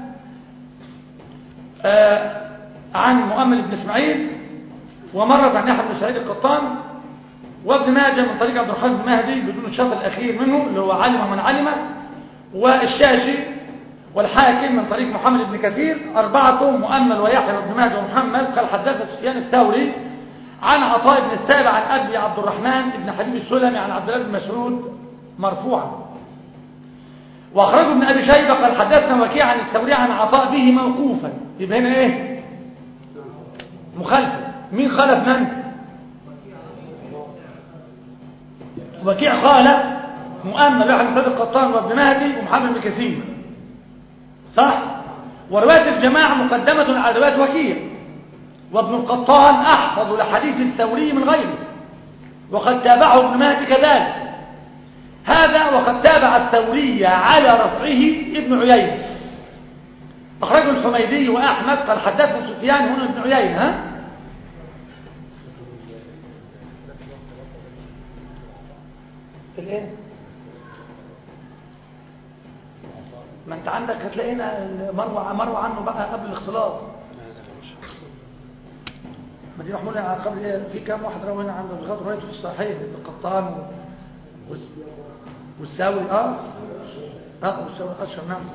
Speaker 1: آه عن مؤمل بن إسماعيل ومرت عن يحيى بن سعيد القطان وابن ماجه من طريق عبد الرحمن بن مهدي بدون الشرط الاخير منه اللي هو علم من علم والشاشي والحاكم من طريق محمد بن كثير اربعتهم مؤمل ويحيى بن ماجه ومحمد قال حدث سفيان الثوري عن عطاء بن السائب عن ابي عبد الرحمن بن حبيب السلمي عن عبد الله بن مسعود مرفوعا واخرجه ابن ابي شيبه قال حدثنا وكيع عن الثوري عن عطاء به موقوفا يبقى هنا ايه مخالفه مين خالف من وكيع قال مؤمن واحد من سيد القطان وابن مهدي ومحمد بن كثير صح وروايه الجماعه مقدمه على روايه وكيع وابن القطان احفظ لحديث الثوري من غيره وقد تابعه ابن مهدي كذلك هذا وقد تابع الثوري على رفعه ابن عيينه اخرجه الحميدي واحمد قال حدثنا سفيان هنا ابن عيينه ها في الايه ما انت عندك هتلاقينا مروع مروع عنه بقى قبل الاختلاط ما دي محمول على قبل في كام واحد روى هنا عند الغد روايته في الصحيح القطان والساوي اه اه والساوي اشهر نعم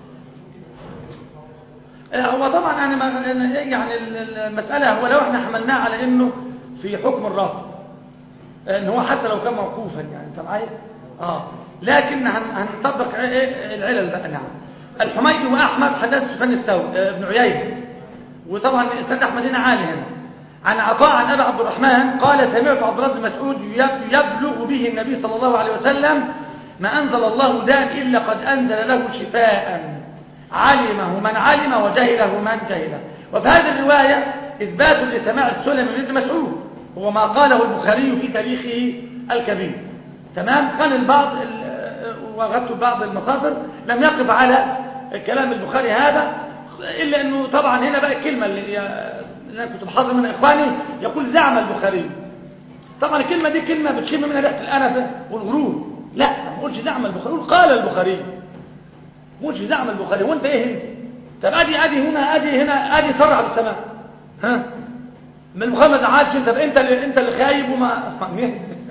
Speaker 1: هو طبعا يعني ما يعني المساله هو لو احنا حملناه على انه في حكم الرفض ان هو حتى لو كان موقوفا يعني انت معايا اه لكن هنطبق العلل بقى نعم الحميدي واحمد حدث سفيان الثوري ابن عيينه وطبعا سند احمد هنا عالي هنا عن عطاء عن ابي عبد الرحمن قال سمعت عبد الله بن مسعود يبلغ به النبي صلى الله عليه وسلم ما انزل الله داء الا قد انزل له شفاء علمه من علم وجهله من جهله وفي هذه الروايه اثبات لسماع السلم من ابن مسعود هو ما قاله البخاري في تاريخه الكبير تمام كان البعض وغدت بعض المصادر لم يقف على كلام البخاري هذا إلا أنه طبعا هنا بقى الكلمة اللي أنا كنت بحضر من إخواني يقول زعم البخاري طبعا الكلمة دي كلمة بتشم منها ريحة الأنفة والغرور لا ما قلتش زعم البخاري قال البخاري ما قلتش زعم البخاري وانت ايه انت طب ادي ادي هنا ادي هنا ادي صرع بالسماء ها من البخاري ما زعلش انت انت اللي انت اللي خايب وما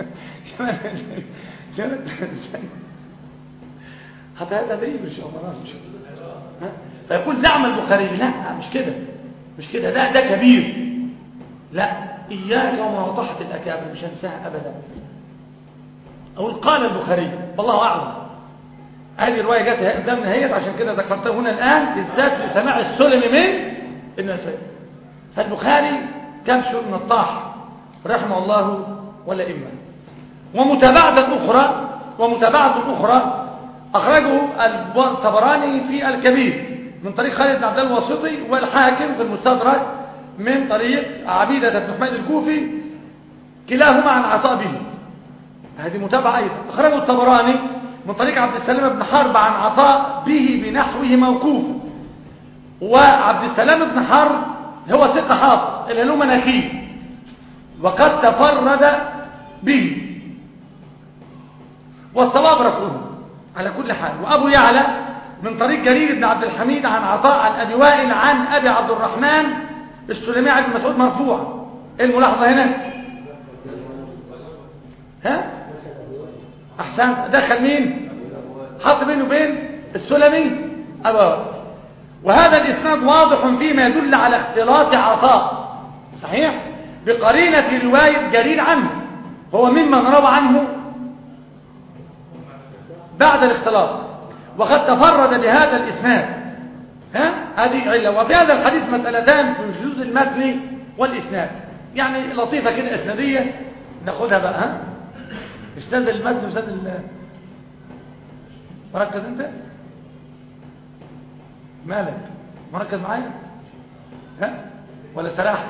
Speaker 1: حتى هذا تدريب ان شاء الله مش ها فيقول زعم البخاري لا مش كده مش كده ده ده كبير لا اياك ومناطحه الاكابر مش هنساها ابدا اقول قال البخاري والله اعلم هذه الروايه جت قدامنا هي عشان كده ذكرتها هنا الان بالذات لسماع السلم من النسائي فالبخاري كبش النطاح رحمه الله والائمه ومتابعه اخرى ومتابعه اخرى اخرجه الطبراني في الكبير من طريق خالد بن عبد الله الواسطي والحاكم في المستدرك من طريق عبيده بن حميد الكوفي كلاهما عن عطاء به هذه متابعه ايضا اخرجه الطبراني من طريق عبد السلام بن حرب عن عطاء به بنحوه موقوف وعبد السلام بن حرب هو ثقة حافظ اللي له مناخير وقد تفرد به والصواب رفعه على كل حال وأبو يعلى من طريق جرير بن عبد الحميد عن عطاء عن أبي وائل عن أبي عبد الرحمن السلمي عن مسعود مرفوع ايه الملاحظة هنا ها احسنت دخل مين حط بينه وبين السلمي أبا وهذا الإسناد واضح فيما يدل على اختلاط عطاء صحيح بقرينة رواية جرير عنه هو ممن روى عنه بعد الاختلاط وقد تفرد بهذا الإسناد ها هذه علة وفي هذا الحديث مسألتان في شذوذ المتن والإسناد يعني لطيفة كده إسنادية ناخدها بقى ها استاذ المتن واستاذ ال مركز انت مالك مركز معايا ها ولا سراحة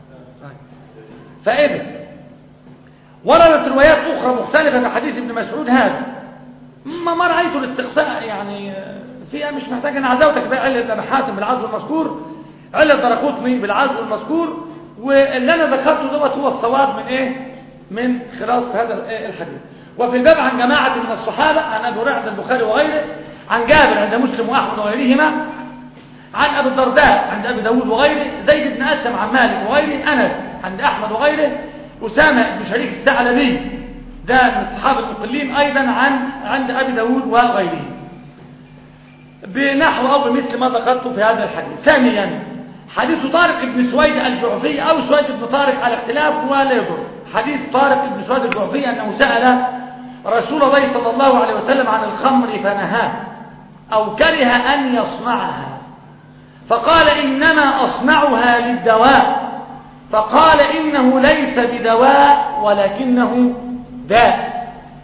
Speaker 1: فإذا وردت روايات أخرى مختلفة في حديث ابن مسعود هذا ما ما رأيت الاستقصاء يعني فيها مش محتاج أن عزوتك بقى علة ابن حاتم بالعزو المذكور علة درقوطني بالعزو المذكور واللي أنا ذكرته دوت هو الصواب من إيه من خلاص هذا الحديث وفي الباب عن جماعة من الصحابة عن أبي هريرة البخاري وغيره عن جابر عند مسلم وأحمد وغيرهما عن أبي الدرداء عند أبي داود وغيره زيد بن أسلم عن مالك وغيره أنس عند أحمد وغيره أسامة بن شريك الثعلبي ده من الصحابة المقلين أيضا عن عند أبي داود وغيره بنحو أو بمثل ما ذكرته في هذا الحديث ثانيا حديث طارق بن سويد الجعفي أو سويد بن طارق على اختلاف ولا يضر حديث طارق بن سويد الجعفي أنه سأل رسول الله صلى الله عليه وسلم عن الخمر فنهاه أو كره أن يصنعها فقال إنما أصنعها للدواء فقال إنه ليس بدواء ولكنه داء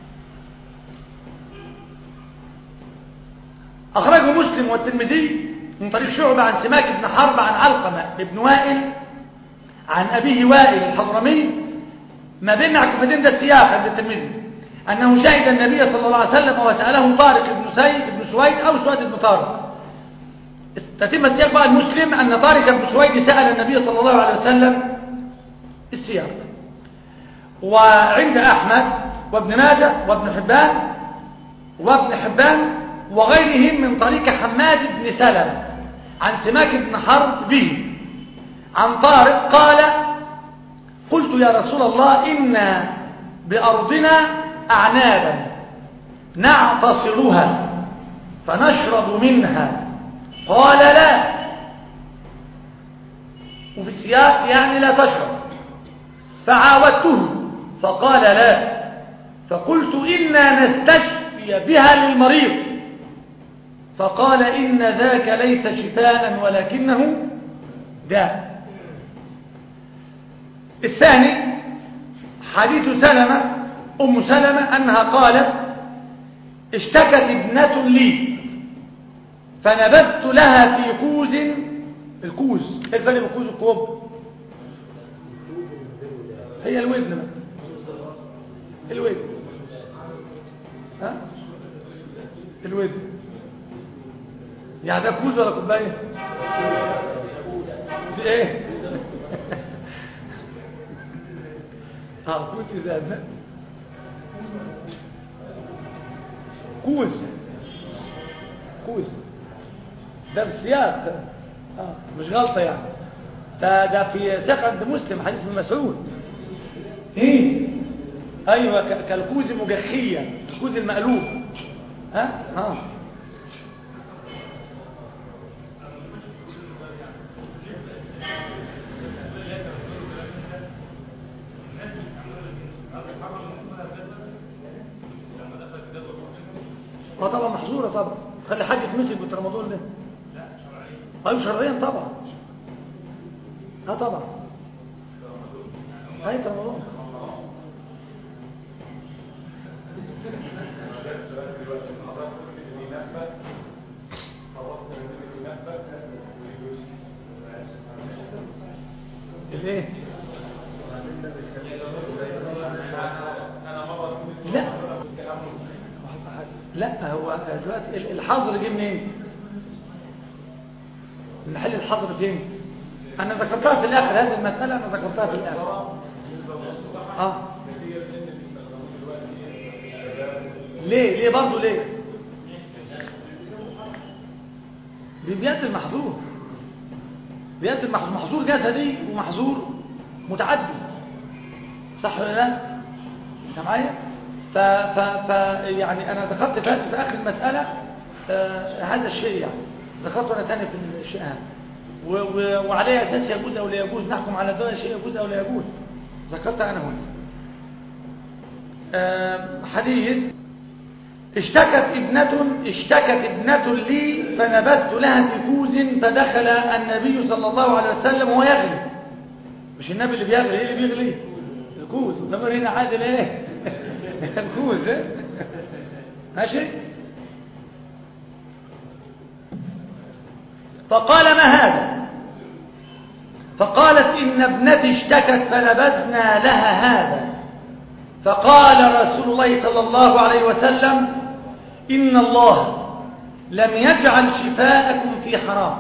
Speaker 1: أخرجه مسلم والترمذي من طريق شعبة عن سماك بن حرب عن علقمة بن وائل عن أبيه وائل الحضرمي ما بين عكفتين ده السياق عند الترمذي أنه شهد النبي صلى الله عليه وسلم وسأله طارق بن سيد بن سويد أو سويد بن طارق تتم السياق بقى المسلم أن طارق بن سويد سأل النبي صلى الله عليه وسلم السياق وعند أحمد وابن ماجه وابن حبان وابن حبان وغيرهم من طريق حماد بن سلم عن سماك بن حرب به عن طارق قال قلت يا رسول الله إن بأرضنا أعنابا نعتصرها فنشرب منها قال لا وفي السياق يعني لا تشرب فعاودته فقال لا فقلت إنا نستشفي بها للمريض فقال إن ذاك ليس شفاء ولكنه داء الثاني حديث سلمة أم سلمة أنها قالت اشتكت ابنة لي فنبذت لها في كوز الكوز ايه الفرق بين كوز والكوب هي الودن بقى الودن ها الودن يعني ده كوز ولا كوبايه دي ايه اه كوز ازاز كوز كوز ده بالسياق آه. مش غلطة يعني ده ده في سياق عند مسلم حديث ابن مسعود ايه ايوه ك- كالكوز المجخيه الكوز المقلوب ها ها اه طبعا محظوره طبعا خلي حاجه تمسك بالترمضول ده ايوه شرعيا طبعا اه طبعا اي ترمضول الايه لا لا هو دلوقتي ال- الحظر جه منين محل الحظر فين انا ذكرتها في الاخر هذه المساله انا ذكرتها في الاخر اه ليه ليه برضه ليه دي بيد المحظور بيد المحظور محظور جسدي ومحظور متعدي صح ولا لا انت معايا ف ف ف يعني انا ذكرت بس في اخر المساله آه هذا الشيء يعني ذكرته انا ثاني في الشيء هذا و و وعليه اساس يجوز او لا يجوز نحكم على ده شيء يجوز او لا يجوز ذكرت انا هنا آه حديث اشتكت ابنة اشتكت ابنة لي فنبذت لها في كوز فدخل النبي صلى الله عليه وسلم وهو يغلي مش النبي اللي بيغلي ايه اللي بيغلي الكوز انما هنا عادل ايه الكوز إيه؟ ماشي فقال ما هذا فقالت إن ابنتي اشتكت فلبسنا لها هذا فقال رسول الله صلى الله عليه وسلم إن الله لم يجعل شفاءكم في حرام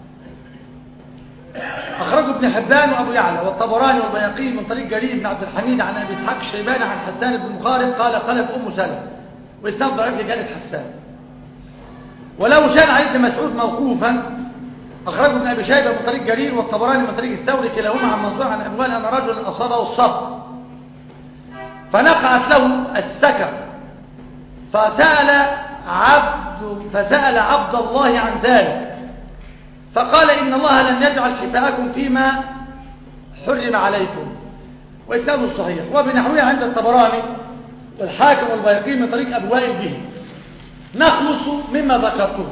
Speaker 1: أخرجه ابن حبان وأبو يعلى والطبراني والبياقي من طريق جرير بن عبد الحميد عن أبي إسحاق الشيباني عن حسان بن مخارب قال قالت أم سلمة وإسناد ضعيف لجالة حسان ولو شان عن ابن مسعود موقوفا أخرجه ابن أبي شيبة من طريق جرير والطبراني من طريق الثوري كلاهما عن منصور عن أبوال أن رجل أصابه الصبر فنقعت له السكر فسأل عبد فسأل عبد الله عن ذلك فقال إن الله لم يجعل شفاءكم فيما حرم عليكم وإسناده صحيح وبنحوه عند الطبراني والحاكم والبيقين من طريق أبوائل به نخلص مما ذكرته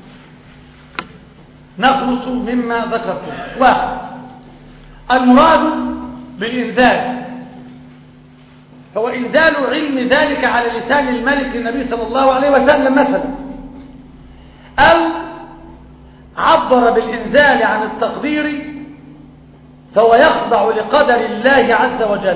Speaker 1: نخلص مما ذكرته واحد المراد بالإنزال هو إنزال علم ذلك على لسان الملك النبي صلى الله عليه وسلم مثلا أو عبر بالإنزال عن التقدير فهو يخضع لقدر الله عز وجل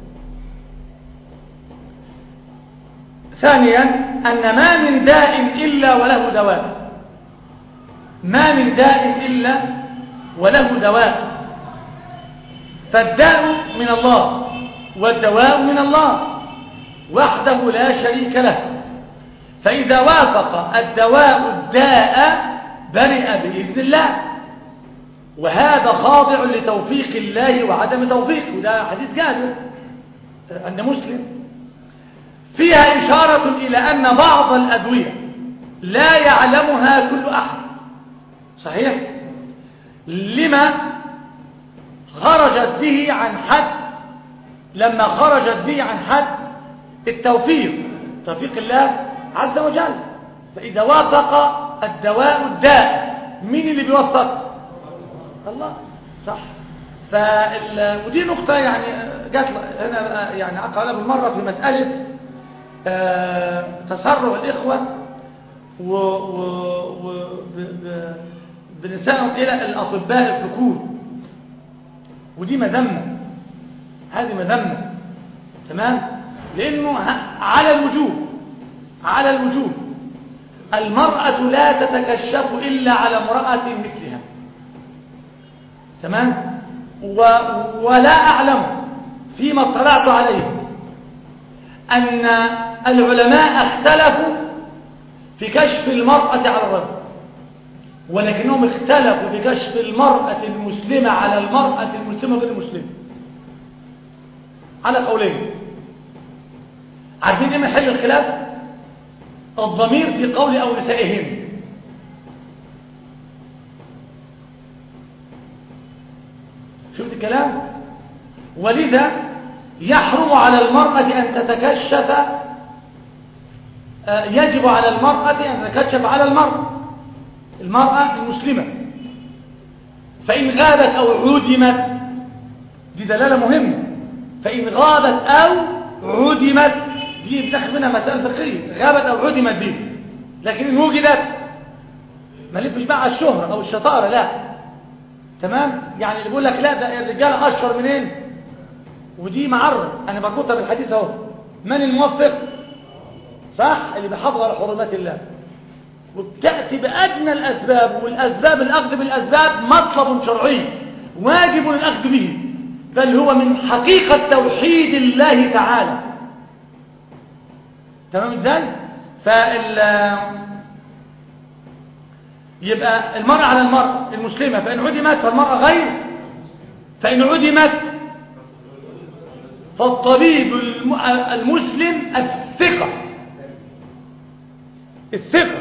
Speaker 1: ثانيا أن ما من داء إلا وله دواء ما من داء إلا وله دواء فالداء من الله والدواء من الله وحده لا شريك له فإذا وافق الدواء الداء برئ بإذن الله وهذا خاضع لتوفيق الله وعدم توفيقه ده حديث جابر عند مسلم فيها إشارة إلى أن بعض الأدوية لا يعلمها كل أحد صحيح لما خرجت به عن حد لما خرجت به عن حد التوفيق توفيق الله عز وجل فإذا وافق الدواء الداء مين اللي بيوفق الله صح فال... ودي نقطة يعني جات هنا يعني أقرأ بالمرة في مسألة آه تسرع الإخوة و... و... و... ب... ب... بنسائهم إلى الأطباء الذكور ودي مذمة هذه مذمة تمام لأنه على الوجوب على الوجوب المرأة لا تتكشف إلا على امرأة مثلها تمام و... ولا أعلم فيما اطلعت عليه أن العلماء اختلفوا في كشف المرأة على الرجل ولكنهم اختلفوا في كشف المرأة المسلمة على المرأة المسلمة غير المسلمة على قولين عارفين ايه محل الخلاف الضمير في قول او نسائهن شفت الكلام ولذا يحرم على المرأة أن تتكشف آه، يجب على المرأة أن تتكشف على المرأة المرأة المسلمة فإن غابت أو عدمت دي دلالة مهمة فإن غابت أو عدمت دي بتاخد منها مسألة فقهية غابت أو عدمت دي لكن إن وجدت ما نلفش بقى على الشهرة أو الشطارة لا تمام يعني اللي بيقول لك لا ده الرجال أشهر منين ودي معرة أنا بربطها بالحديث أهو من الموفق صح اللي بيحافظ على حرمات الله وبتأتي بأدنى الأسباب والأسباب الأخذ بالأسباب مطلب شرعي واجب الأخذ به بل هو من حقيقة توحيد الله تعالى تمام ازاي فال يبقى المرأة على المرأة المسلمة فإن عدمت فالمرأة غير فإن عدمت فالطبيب المسلم الثقة الثقة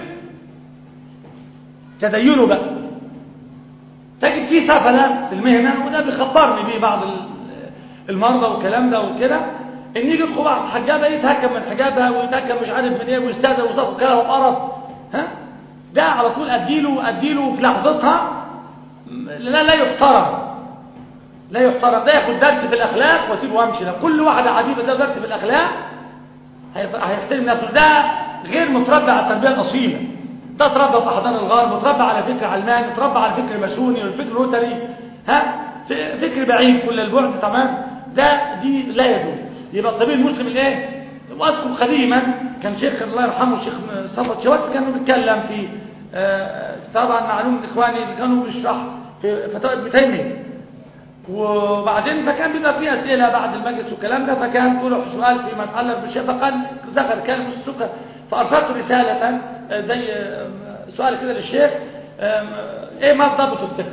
Speaker 1: تدينه بقى تجد فيه سفلة في المهنة وده بيخبرني بيه بعض المرضى والكلام ده وكده ان يجي الخبع حجابة يتهكم من حجابها ويتهكم مش عارف من ايه ويستاذى ويصف كده وقرف ها ده على طول اديله اديله في لحظتها لا لا يحترم لا يحترم ده ياخد درس في الاخلاق واسيبه وامشي ده كل واحده عجيبه ده درس في الاخلاق هيحترم نفسه ده غير متربى على التربيه الاصيله ده اتربى في احضان الغار متربى على فكر علماني متربى على فكر ماسوني والفكر روتري ها فكر بعيد كل البعد تمام ده دي لا يجوز يبقى الطبيب المسلم الايه واذكر قديما كان شيخ الله يرحمه الشيخ صفوت شوات كانوا بيتكلم في آه طبعا معلوم اخواني اللي كانوا بيشرح في فتاوى ابن تيميه وبعدين فكان بيبقى فيه اسئله بعد المجلس والكلام ده فكان طرح سؤال فيما يتعلق بالشيء فقال ذكر كلمه السكر فارسلت رساله زي سؤال كده للشيخ ايه ما ضابط الثقه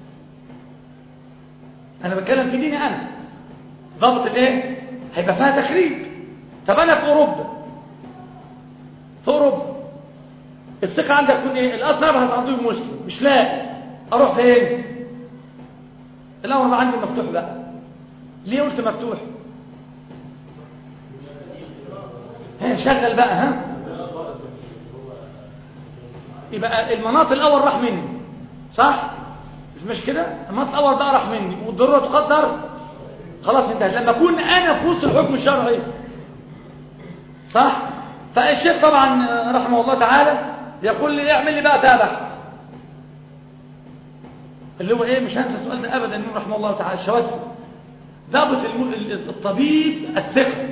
Speaker 1: انا بتكلم في ديني انا ضابط الايه هيبقى فيها تخريج طب انا في اوروبا في اوروبا الثقه عندك تكون ايه الاصل ابحث عن طبيب مسلم مش لاقي اروح فين الامر بقى عندي مفتوح بقى ليه قلت مفتوح ها شغل بقى ها يبقى المناط الاول راح مني صح مش مش كده المناط الاول ده راح مني والضروره تقدر خلاص انتهت لما اكون انا في وسط الحكم الشرعي صح فالشيخ طبعا رحمه الله تعالى يقول لي اعمل لي بقى تابع اللي هو ايه مش هنسى السؤال ده ابدا انه رحمه الله تعالى الشواذ ضابط الطبيب الثقه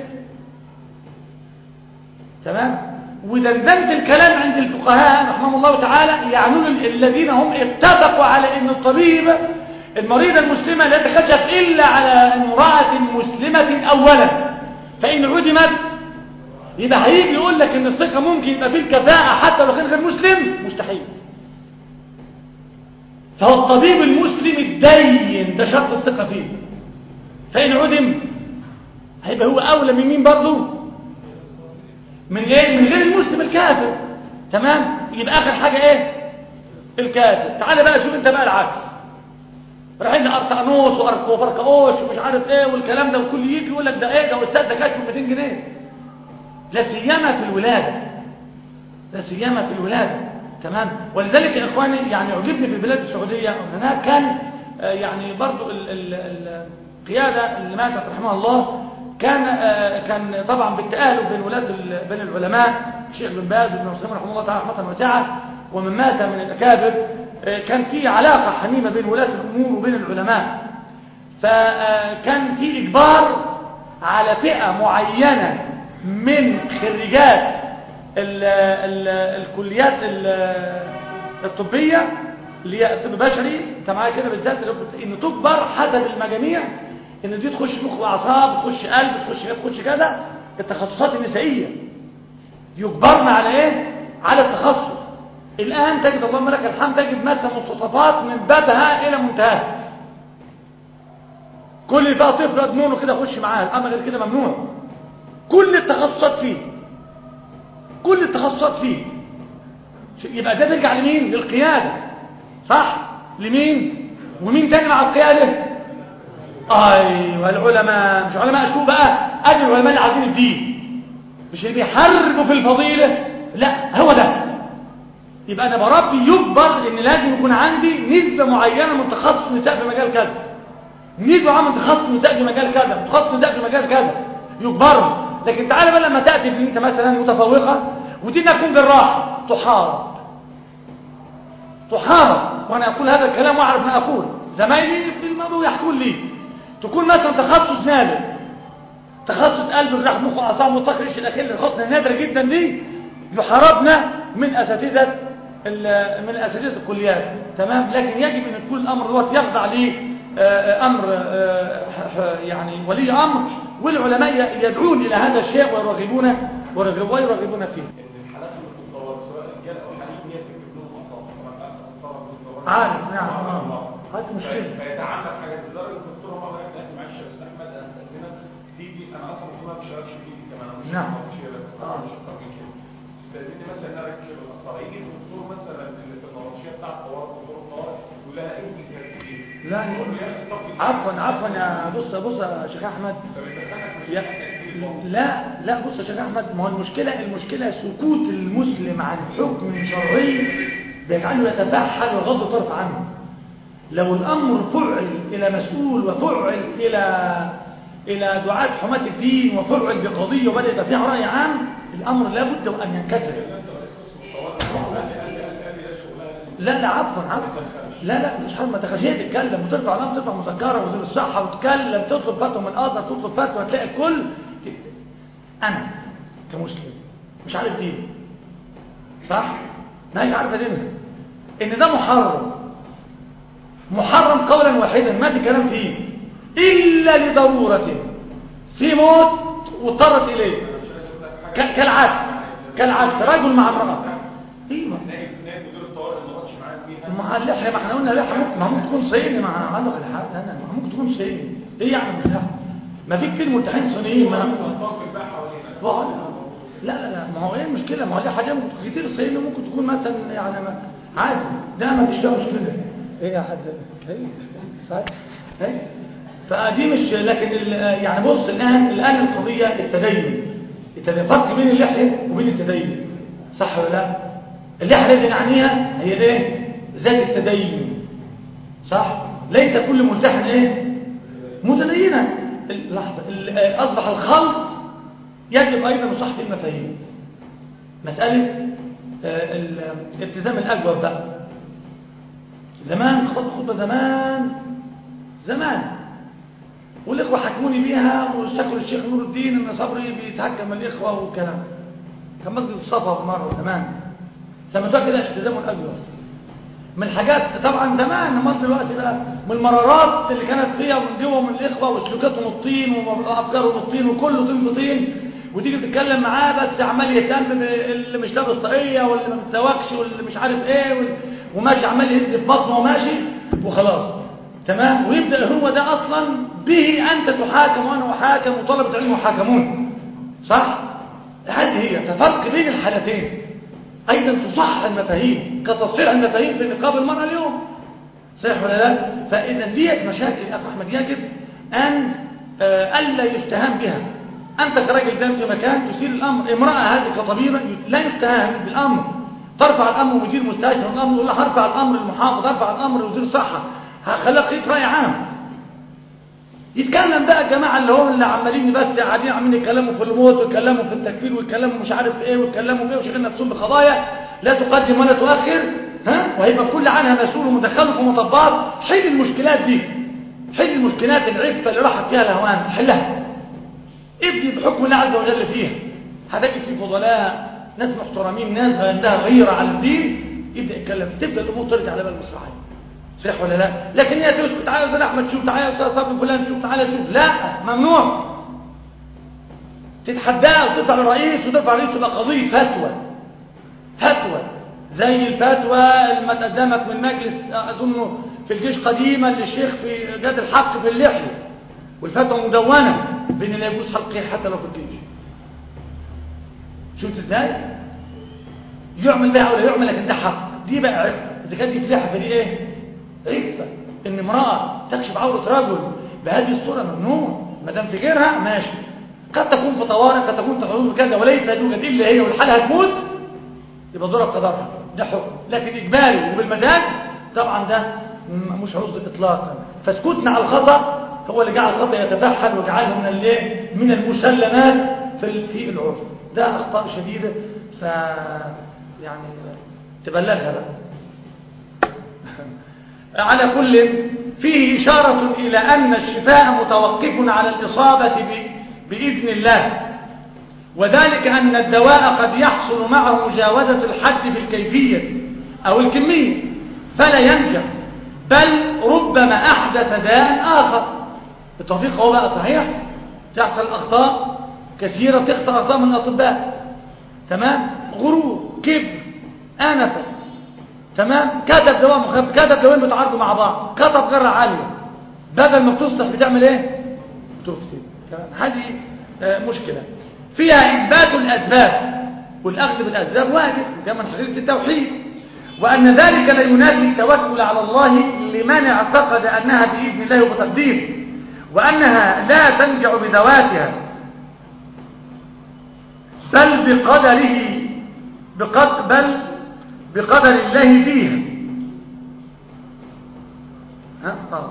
Speaker 1: تمام ودندنت الكلام عند الفقهاء رحمه الله تعالى يعنون الذين هم اتفقوا على ان الطبيب المريضة المسلمة لا تكشف إلا على امرأة مسلمة أولا فإن عدمت يبقى هيجي يقول لك ان الثقة ممكن يبقى فيه الكفاءة حتى لو كان غير مسلم مستحيل فهو الطبيب المسلم الدين ده شرط الثقة فيه فإن عدم هيبقى هو أولى من مين برضه من ايه من غير المسلم الكافر تمام يبقى آخر حاجة ايه الكافر تعال بقى شوف انت بقى العكس رايحين ارطانوس وفرقاوش ومش عارف ايه والكلام ده وكل يجي يقول لك ده ايه ده استاذ ده كاشف 200 جنيه لا سيما في الولاده لا سيما في الولاده تمام ولذلك يا اخواني يعني يعجبني في البلاد السعوديه هناك كان آه يعني برضو ال ال القياده اللي ماتت رحمها الله كان آه كان طبعا بالتآلف بين ولاة بين العلماء الشيخ بن باز وابن مسلم رحمه الله تعالى رحمه واسعه ومن مات من الاكابر كان في علاقة حميمة بين ولاة الأمور وبين العلماء فكان في إجبار على فئة معينة من خريجات ال ال الكليات الطبية اللي هي طب بشري انت معايا كده بالذات ان تجبر حسب المجاميع ان دي تخش مخ واعصاب تخش قلب تخش كده تخش كده التخصصات النسائيه يجبرنا على ايه على التخصص الآن تجد اللهم لك الحمد تجد مثلا مستوصفات من بابها إلى منتهاها كل بقى طفل أضمونه كده خش معاه أما غير كده ممنوع كل التخصصات فيه كل التخصصات فيه يبقى ده ترجع لمين للقيادة صح لمين ومين تاني مع القيادة ايوه العلماء مش علماء شو بقى ادي العلماء اللي عايزين الدين مش اللي بيحاربوا في الفضيلة لا هو ده يبقى انا بربي يجبر ان لازم يكون عندي نسبة معينة من تخصص نساء في مجال كذا نسبة معينة من تخصص نساء في مجال كذا تخصص نساء في مجال كذا يجبرهم لكن تعالى بقى لما تأتي ان انت مثلا متفوقة ودي تكون جراح تحارب تحارب وانا اقول هذا الكلام واعرف ما اقول زمايلي في الموضوع يحكون لي تكون مثلا تخصص نادر تخصص قلب الرحم مخ واعصاب والطاقه ايش الاخير الخاص نادره جدا دي يحاربنا من اساتذه من اساتذه الكليات تمام لكن يجب ان يكون الامر دوت يخضع ل امر يعني ولي امر والعلماء يدعون الى هذا الشيء ويرغبون ويرغبون فيه عارف نعم هذه مشكله
Speaker 2: فيتعمد حاجات لدرجه الدكتور عمر قال لي معلش يا استاذ احمد انا استاذنك تيجي انا اصلا ما بشتغلش بايدي كمان انا مش
Speaker 1: نعم.
Speaker 2: مش مش اكتر من كده استاذني مثلا ان انا اركب القسطره يجي الدكتور مثلا اللي في النبطشيه بتاع الطوارئ دكتور الطوارئ يقول لها انت تركبيه
Speaker 1: لا
Speaker 2: يقول له يا اخي طب
Speaker 1: عفوا عفوا يا بص بص يا شيخ احمد
Speaker 2: فبيدخلك في
Speaker 1: يا لا لا بص يا شيخ احمد ما هو المشكله المشكله سكوت المسلم عن حكم شرعي بيجعله يتفحل ويغض طرف عنه لو الامر فعل الى مسؤول وفعل الى الى دعاة حماة الدين وفعل بقضيه وبدا يبقى فيها راي عام الامر لابد ان ينكسر لا لا عفوا عفوا لا لا مش حرام ما تخش هي تتكلم وترفع لام ترفع مذكره وزير الصحه وتتكلم تطلب فتوى من ازهر تطلب فتوى تلاقي الكل انا كمسلم مش عارف دين صح ما هيش عارفه دينها ان ده محرم محرم قولا واحدا ما في كلام فيه الا لضروره في موت واضطرت اليه ك- كالعكس كالعكس رجل مع امراه ايوه
Speaker 2: نائب نائب مدير الطوارئ ما رضش معاك بيها
Speaker 1: ما هو اللحية ما احنا قلنا اللحية ممكن ما ممكن تكون صيني ما انا علق الحال انا ما ممكن تكون صيني ايه يعني بالله ما في كتير ملتحين صينيين ما
Speaker 2: الطاقه بقى حوالينا
Speaker 1: ما هو لا لا لا ما هو ايه المشكلة ما هو اللحية دي ممكن كتير صيني ممكن تكون مثلا يعني ما عادي ده ما فيش فيها مشكلة ايه يا حد ايه صحيح ايه فدي مش لكن ال- يعني بص الان الان القضية التدين التدين فرق بين اللحية وبين التدين صح ولا لا اللحية التي نعنيها هي الايه ذات التدين صح ليس كل ملتحن ايه متدينا لحظة ال- آه، اصبح الخلط يجب ايضا صحة المفاهيم مسألة آه، ال- الالتزام الاكبر بقى زمان خطبت خطبة زمان زمان والاخوة حكموني بيها وشكروا الشيخ نور الدين ان صبري بيتحكم الاخوة والكلام كان مسجد الصفا مرة زمان سميتوها كده الالتزام الاكبر من الحاجات طبعا زمان ما دلوقتي بقى من المرارات اللي كانت فيها ومن جوه ومن الاخوه وسلوكاتهم الطين وافكارهم الطين وكله طين في طين وتيجي تتكلم معاه بس عمال يهتم باللي مش لابس طاقيه واللي ما متزوجش واللي مش عارف ايه وال- وماشي عمال يهز في بطنه وماشي وخلاص تمام ويبدا هو ده اصلا به انت تحاكم وانا احاكم وطلبه العلم يحاكمون صح هذه هي ففرق بين الحالتين أيضا تصح المفاهيم كتصحيح المفاهيم في نقاب المرأة اليوم صحيح ولا لا فإذا ديت مشاكل يا أخي أحمد يجب أن آه، ألا يستهان بها أنت كراجل دام في مكان تثير الأمر امرأة هذه كطبيبة لا يستهان بالأمر ترفع الأمر مدير مستشفى الأمر يقول لها هرفع الأمر للمحافظ هرفع الأمر لوزير الصحة هخليها خيط رأي عام يتكلم بقى الجماعة اللي هم اللي عمالين بس قاعدين عمالين يتكلموا في الموت ويتكلموا في التكفير ويتكلموا مش عارف ايه ويتكلموا ايه وشغلين نفسهم بقضايا لا تقدم ولا تؤخر ها وهيبقى كل عنها مسؤول ومدخله في مطبات حل المشكلات دي حل المشكلات العفة اللي راحت فيها الهوان حلها ابني بحكم الله عز وجل فيها هتجد في فضلاء ناس محترمين ناس عندها غيرة على الدين يبدأ يتكلم تبدأ الأمور ترجع على بال المصراعي صح ولا لا لكن هي تسكت تعالى يا استاذ احمد شوف تعالى يا استاذ صبري فلان شوف تعالى شوف لا ممنوع تتحداه وتدفع للرئيس وتدفع للرئيس تبقى قضيه فتوى فتوى زي الفتوى اللي قدمت من مجلس اظن في الجيش قديما للشيخ في جاد الحق في اللحيه والفتوى مدونه بين لا يجوز حلقه حتى لو في الجيش شفت ازاي يعمل بها ولا يعمل لكن ده حق دي بقى عفه اذا كانت دي فلاحه فدي ايه عفه ان امراه تكشف عوره رجل بهذه الصوره ممنوع ما دام في غيرها ماشي قد تكون في طوارئ قد تكون في حدود كذا وليس يوجد الا هي والحاله هتموت يبقى ضرب قدرها ده حكم لكن اجباري وبالمزاج طبعا ده م- مش عذر اطلاقا فسكوتنا على الخطا هو اللي جعل الخطا يتفحل وجعله من الايه من المسلمات في ال- في العرف ده اخطاء شديده ف يعني تبلغها بقى على كل فيه إشارة إلى أن الشفاء متوقف على الإصابة ب- بإذن الله وذلك أن الدواء قد يحصل معه مجاوزة الحد في الكيفية أو الكمية فلا ينجح بل ربما أحدث داء آخر التوفيق هو بقى صحيح تحصل أخطاء كثيرة تخطأ أخطاء من الأطباء تمام غرور كبر آنفة تمام كتب دواء مخفف كتب دواء بيتعارضوا مع بعض كتب جرة عالية بدل ما بتصلح بتعمل ايه تفسد تمام هذه آه، مشكلة فيها إثبات الأسباب والأخذ بالأسباب واجب ده من حقيقة التوحيد وأن ذلك لا ينافي التوكل على الله لمن اعتقد أنها بإذن الله وبتقديره وأنها لا تنجع بذواتها بل بقدره بقد بل بقدر الله فيها ها؟ آه.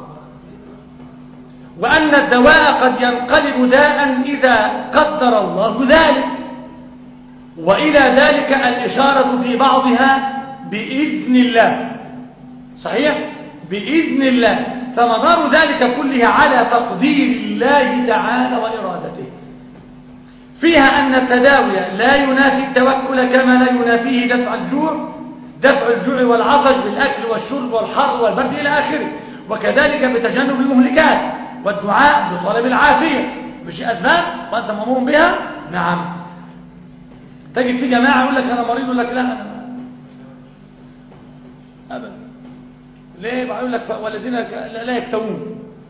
Speaker 1: وأن الدواء قد ينقلب داء إذا قدر الله ذلك وإلى ذلك الإشارة في بعضها بإذن الله صحيح؟ بإذن الله فمدار ذلك كله على تقدير الله تعالى وإرادته فيها أن التداوي لا ينافي التوكل كما لا ينافيه دفع الجوع دفع الجوع والعطش بالأكل والشرب والحر والبرد إلى آخره وكذلك بتجنب المهلكات والدعاء بطلب العافية مش أسباب وأنت مأمور بها نعم تجد في جماعة يقول لك أنا مريض يقول لك لا أنا أبدا ليه بقى يقول لك والذين لا لا يكتوون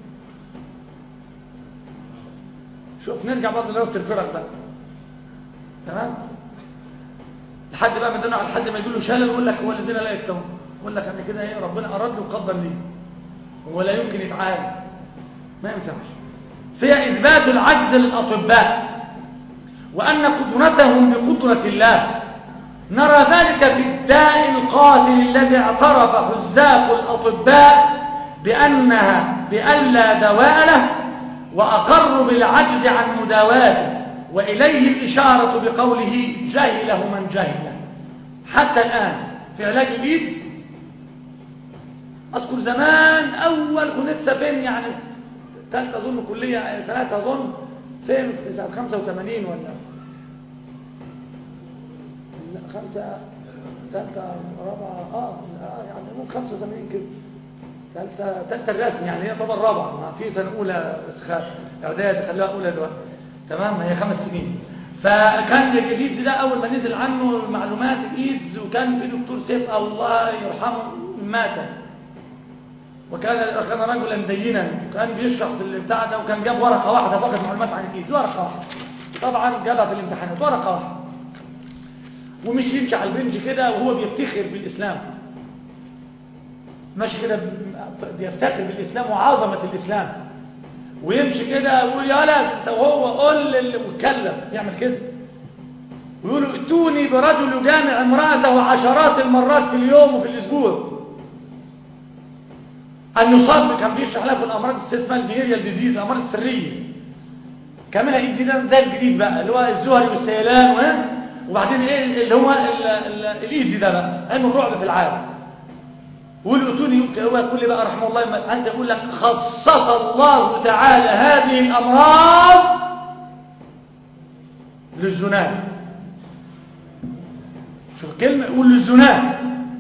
Speaker 1: شوف نرجع برضه لوسط الفرق بقى تمام لحد بقى من دونه على لحد ما يقول له شلل يقول لك هو الذين لا يكتوون يقول لك انا كده ايه ربنا اراد له وقدر لي ولا يمكن يتعالج ما ينفعش فيها اثبات العجز للاطباء وان قدرتهم بقدره الله نرى ذلك في الداء القاتل الذي اعترف حزاق الاطباء بانها بان لا دواء له واقروا بالعجز عن مداواته واليه الاشاره بقوله جهله من جهله حتى الان في علاج الايدز اذكر زمان اول كنت لسه فين يعني ثالثه اظن كليه ثلاثه اظن فين في سنه 85 ولا لا خمسه ثالثه رابعه اه آه، يعني ممكن 85 كده ثالثه ثالثه الرسم يعني هي يعتبر رابعه ما في سنه اولى بس اعداد خلوها اولى دلوقتي تمام هي خمس سنين فكان الايدز ده اول ما نزل عنه معلومات الايدز وكان في دكتور سيف الله يرحمه مات وكان كان رجلا دينا وكان بيشرح في البتاع ده وكان جاب ورقه واحده فقط معلومات عن الايدز ورقه واحده طبعا جابها في الامتحانات ورقه واحده ومش يمشي على البنج كده وهو بيفتخر بالاسلام ماشي كده بيفتخر بالاسلام وعظمه الاسلام ويمشي كده ويقول يا ولد انت وهو قول اللي متكلم يعمل كده ويقولوا ائتوني برجل يجامع امراته عشرات المرات في اليوم وفي الاسبوع ان يصاب كان بيشرح لكم الامراض اسمها الفينيريال ديزيز الامراض السريه كمان هيجي ده ده الجديد بقى اللي هو الزهري والسيلان و- وبعدين ايه اللي هو ال- ال- الايدي ده بقى علم الرعب في العالم والأتوني هو يقول لي بقى رحمه الله ما أنت يقول لك خصص الله تعالى هذه الأمراض للزناد شوف كلمة يقول للزناد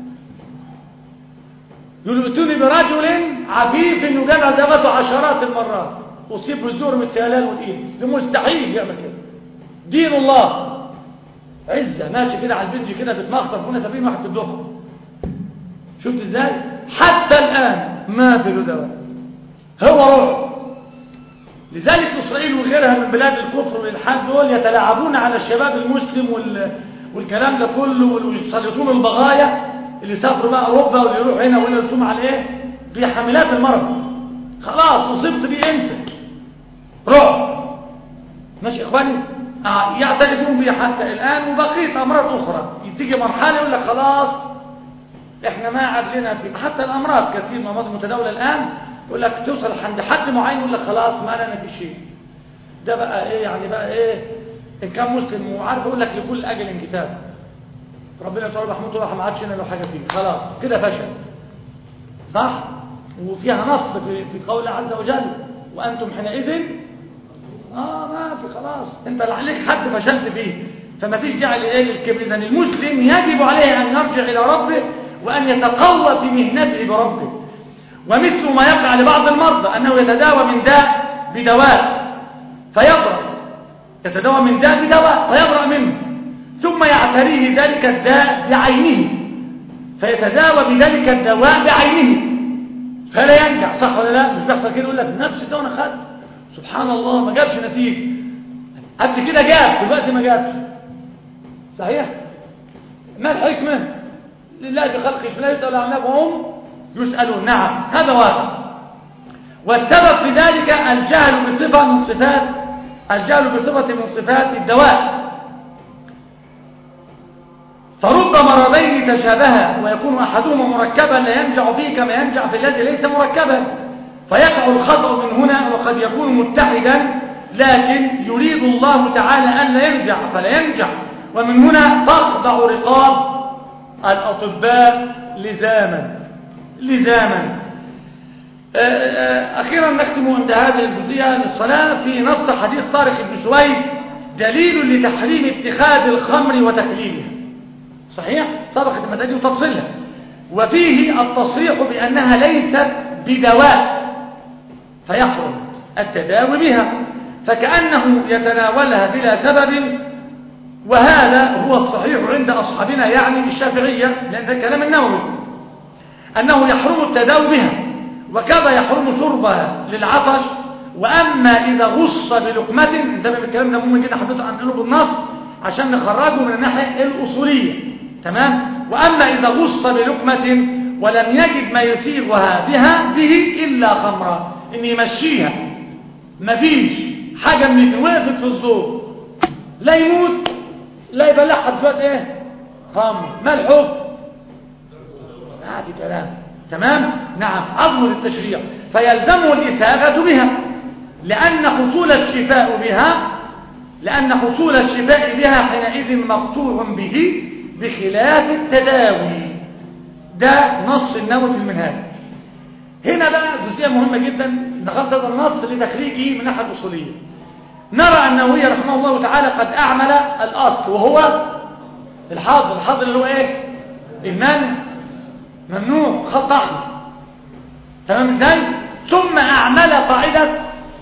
Speaker 1: يقول ائتوني برجل عفيف يجمع زوجته عشرات المرات أصيب بالزور والسيلان والإيدز ده مستحيل يعمل كده دين الله عزة ماشي كده على البنج كده بتمخطر فينا سبعين واحد في الظهر شفت ازاي حتى الآن ما في له دواء هو رعب لذلك إسرائيل وغيرها من بلاد الكفر والإلحاد دول يتلاعبون على الشباب المسلم وال... والكلام ده كله ويسلطون البغايا اللي سافروا بقى أوروبا واللي يروحوا هنا واللي يرسموا على إيه بحملات المرض خلاص أصبت بيه انسى رعب ماشي إخواني آه يعترفون بيه حتى الآن وبقيت أمراض أخرى تيجي مرحلة يقول لك خلاص احنا ما عاد لنا في حتى الأمراض كثير من الأمراض المتداولة الآن يقول لك توصل عند حد معين يقول لك خلاص ما لنا في شيء ده بقى ايه يعني بقى ايه ان كان مسلم وعارف يقول لك لكل اجل كتاب ربنا تعالى رحمته الله ما عادش له حاجه فيه خلاص كده فشل صح وفيها نص في في قول عز وجل وانتم حينئذ اه ما في خلاص انت اللي عليك حد فشلت فيه فما فيش داعي لايه للكبر اذا المسلم يجب عليه ان يرجع الى ربه وان يتقوى في مهنته بربه ومثل ما يقع لبعض المرضى أنه يتداوى من داء بدواء فيبرأ يتداوى من داء بدواء فيبرأ منه ثم يعتريه ذلك الداء بعينه فيتداوى بذلك الدواء بعينه فلا ينجح صح ولا لا مش بيحصل كده يقول لك نفس الدواء انا خدت سبحان الله ما جابش نتيجه قبل كده جاب دلوقتي ما جابش صحيح ما الحكمه لله بخلقه لا يسأل عن وهم يسألون نعم هذا واقع والسبب في ذلك الجهل بصفة من صفات الجهل بصفة من صفات الدواء فرب مرضين تشابها ويكون أحدهما مركبا لا ينجع فيه كما ينجع في الذي ليس مركبا فيقع الخطأ من هنا وقد يكون متحدا لكن يريد الله تعالى أن لا ينجع فلا ينجع ومن هنا تخضع رقاب الأطباء لزاما لزاما أخيرا نختم عند هذه الجزئية للصلاة في نص حديث طارق بن سويد دليل لتحريم اتخاذ الخمر وتحليلها صحيح سبقت المسألة وتفصيلها وفيه التصريح بأنها ليست بدواء فيحرم التداوي بها فكأنه يتناولها بلا سبب وهذا هو الصحيح عند أصحابنا يعني الشافعية لأن ده كلام النووي أنه يحرم التداوي بها وكذا يحرم شربها للعطش وأما إذا غص بلقمة انتبه الكلام ده مهم جدا حدثه عن قلوب النص عشان نخرجه من الناحية الأصولية تمام وأما إذا غص بلقمة ولم يجد ما يسيغها بها به إلا خمرا إن يمشيها مفيش حاجة من وقفت في الزور لا يموت لا يبلعها بشوية ايه خمر ما الحكم هذه كلام تمام نعم أضمن التشريع فيلزمه الإساغة بها لأن حصول الشفاء بها لأن حصول الشفاء بها حينئذ مقطوع به بخلاف التداوي ده نص النووي في المنهاج هنا بقى جزئية مهمة جدا دخلت هذا النص لتخريجه من ناحية الأصولية نرى النووي رحمه الله تعالى قد أعمل الأصل وهو الحاضر الحاضر اللي هو إيه المانع ممنوع خط أحمر تمام ازاي ثم أعمل قاعدة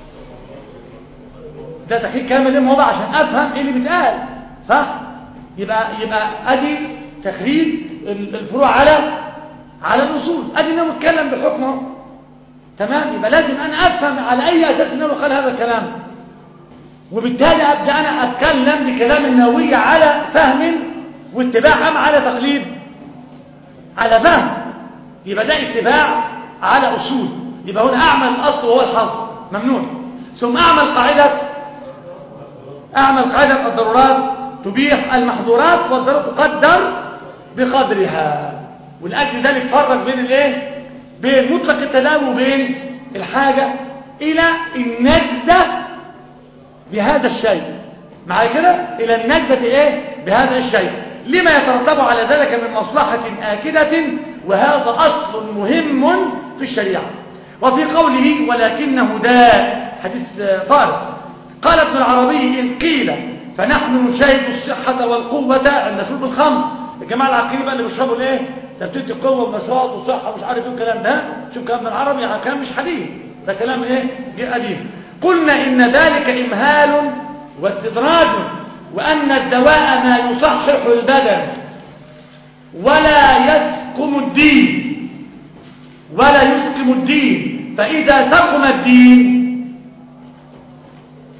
Speaker 1: ده تحقيق كامل لهم هو بقى عشان أفهم إيه اللي بيتقال صح يبقى يبقى أدي تخريج الفروع على على الأصول أدي أنه متكلم بحكمه تمام يبقى لازم أنا أفهم على أي أساس أنه قال هذا الكلام وبالتالي أبدأ أنا أتكلم بكلام النووي على فهم واتباع أم على تقليد على فهم يبقى ده اتباع على أصول يبقى هنا أعمل الأصل وهو الحصر ممنوع ثم أعمل قاعدة أعمل قاعدة الضرورات تبيح المحظورات والضرورات تقدر بقدرها ولأجل ذلك فرق بين الايه بين مطلق التداوي وبين الحاجة إلى النجدة بهذا الشيء مع كده إلى النجدة إيه بهذا الشيء لما يترتب على ذلك من مصلحة آكدة وهذا أصل مهم في الشريعة وفي قوله ولكنه داء حديث طارق قال ابن العربي إن قيل فنحن نشاهد الصحة والقوة عند شرب الخمر الجماعة العقيدة بقى اللي بيشربوا الايه ده بتدي قوة ونشاط وصحة ومش عارف ايه الكلام ده شوف كلام ابن العربي يعني كلام مش حديث ده كلام ايه جه قديم قلنا إن ذلك إمهال واستدراج وأن الدواء ما يصحح البدن ولا يسقم الدين ولا يسقم الدين فإذا سقم الدين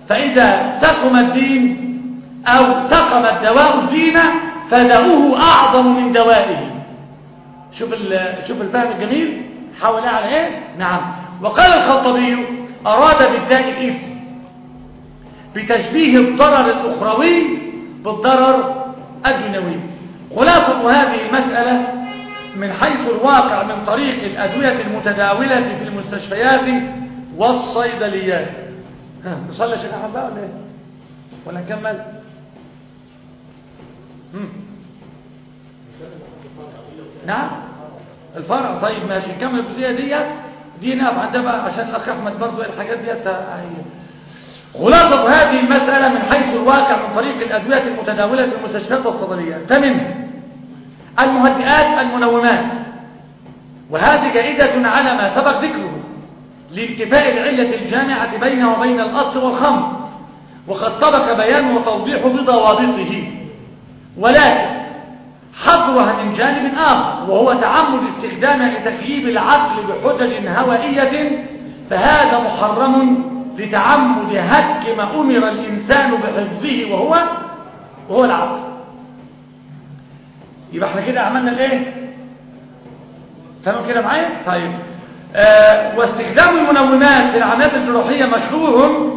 Speaker 1: فإذا سقم الدين أو سقم الدواء الدين فداؤه أعظم من دوائه شوف شوف الفهم الجميل حاول على ايه نعم وقال الخطبي أراد بالداء الإثم بتشبيه الضرر الأخروي بالضرر الدنيوي خلاصة هذه المسألة من حيث الواقع من طريق الأدوية المتداولة في المستشفيات والصيدليات ها نصلي شيخ أحمد بقى ولا ايه ولا نكمل مم. نعم الفرع طيب ماشي نكمل الجزئيه ديت دي نقف عندها بقى عشان الاخ احمد برضو الحاجات ديت خلاصة هذه المسألة من حيث الواقع من طريق الأدوية المتداولة في المستشفيات والصيدليات ثمن المهدئات المنومات وهذه جائزة على ما سبق ذكره لانتفاء العلة الجامعة بينه وبين الأصل والخمر وقد سبق بيان وتوضيح بضوابطه ولكن حظرها من جانب آخر وهو تعمد استخدامها لتكييب العقل بحجج هوائية فهذا محرم لتعمد هتك ما أمر الإنسان بحفظه وهو وهو العقل يبقى احنا كده عملنا الايه تمام كده معايا طيب آه واستخدام المنومات في العمليات الجراحيه مشروع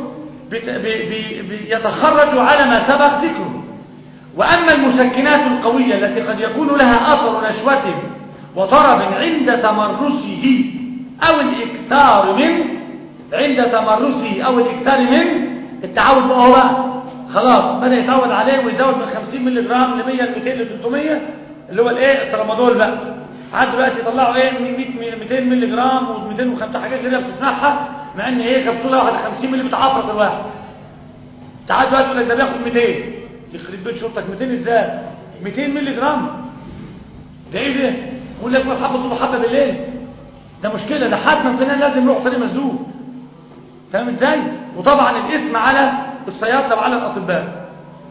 Speaker 1: يتخرج على ما سبق ذكره وأما المسكنات القوية التي قد يكون لها أثر نشوة وطرب عند تمرسه أو الإكثار من عند تمرسه أو الإكثار من التعود بقى هو بقى خلاص بدأ يتعود عليه ويزود من 50 مللي جرام ل 100 ل 200 ل 300 اللي هو الايه الترامادول بقى عاد دلوقتي يطلعوا ايه 100 200 مللي جرام و205 حاجات كده بتسمعها مع ان ايه كبسوله واحده 50 مللي بتعفرط الواحد تعال دلوقتي يقول لك ده بياخد 200 يخرب بيت شرطك 200 ازاي 200 مللي جرام ده ايه ده يقول لك حبه الصبح حبه بالليل ده مشكله ده حتما فينا لازم نروح طريق مسدود فاهم ازاي وطبعا الاسم على الصيادله وعلى الاطباء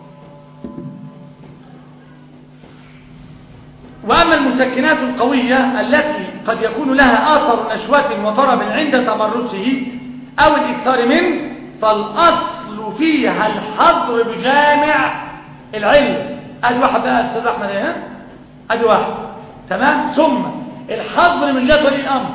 Speaker 1: واما المسكنات القويه التي قد يكون لها اثر نشوه وطرب عند تمرسه او الاكثار منه فالاصل فيها الحظر بجامع العلم ادي واحد بقى استاذ احمد ايه ادي واحد تمام ثم الحظر من جهه ولي الامر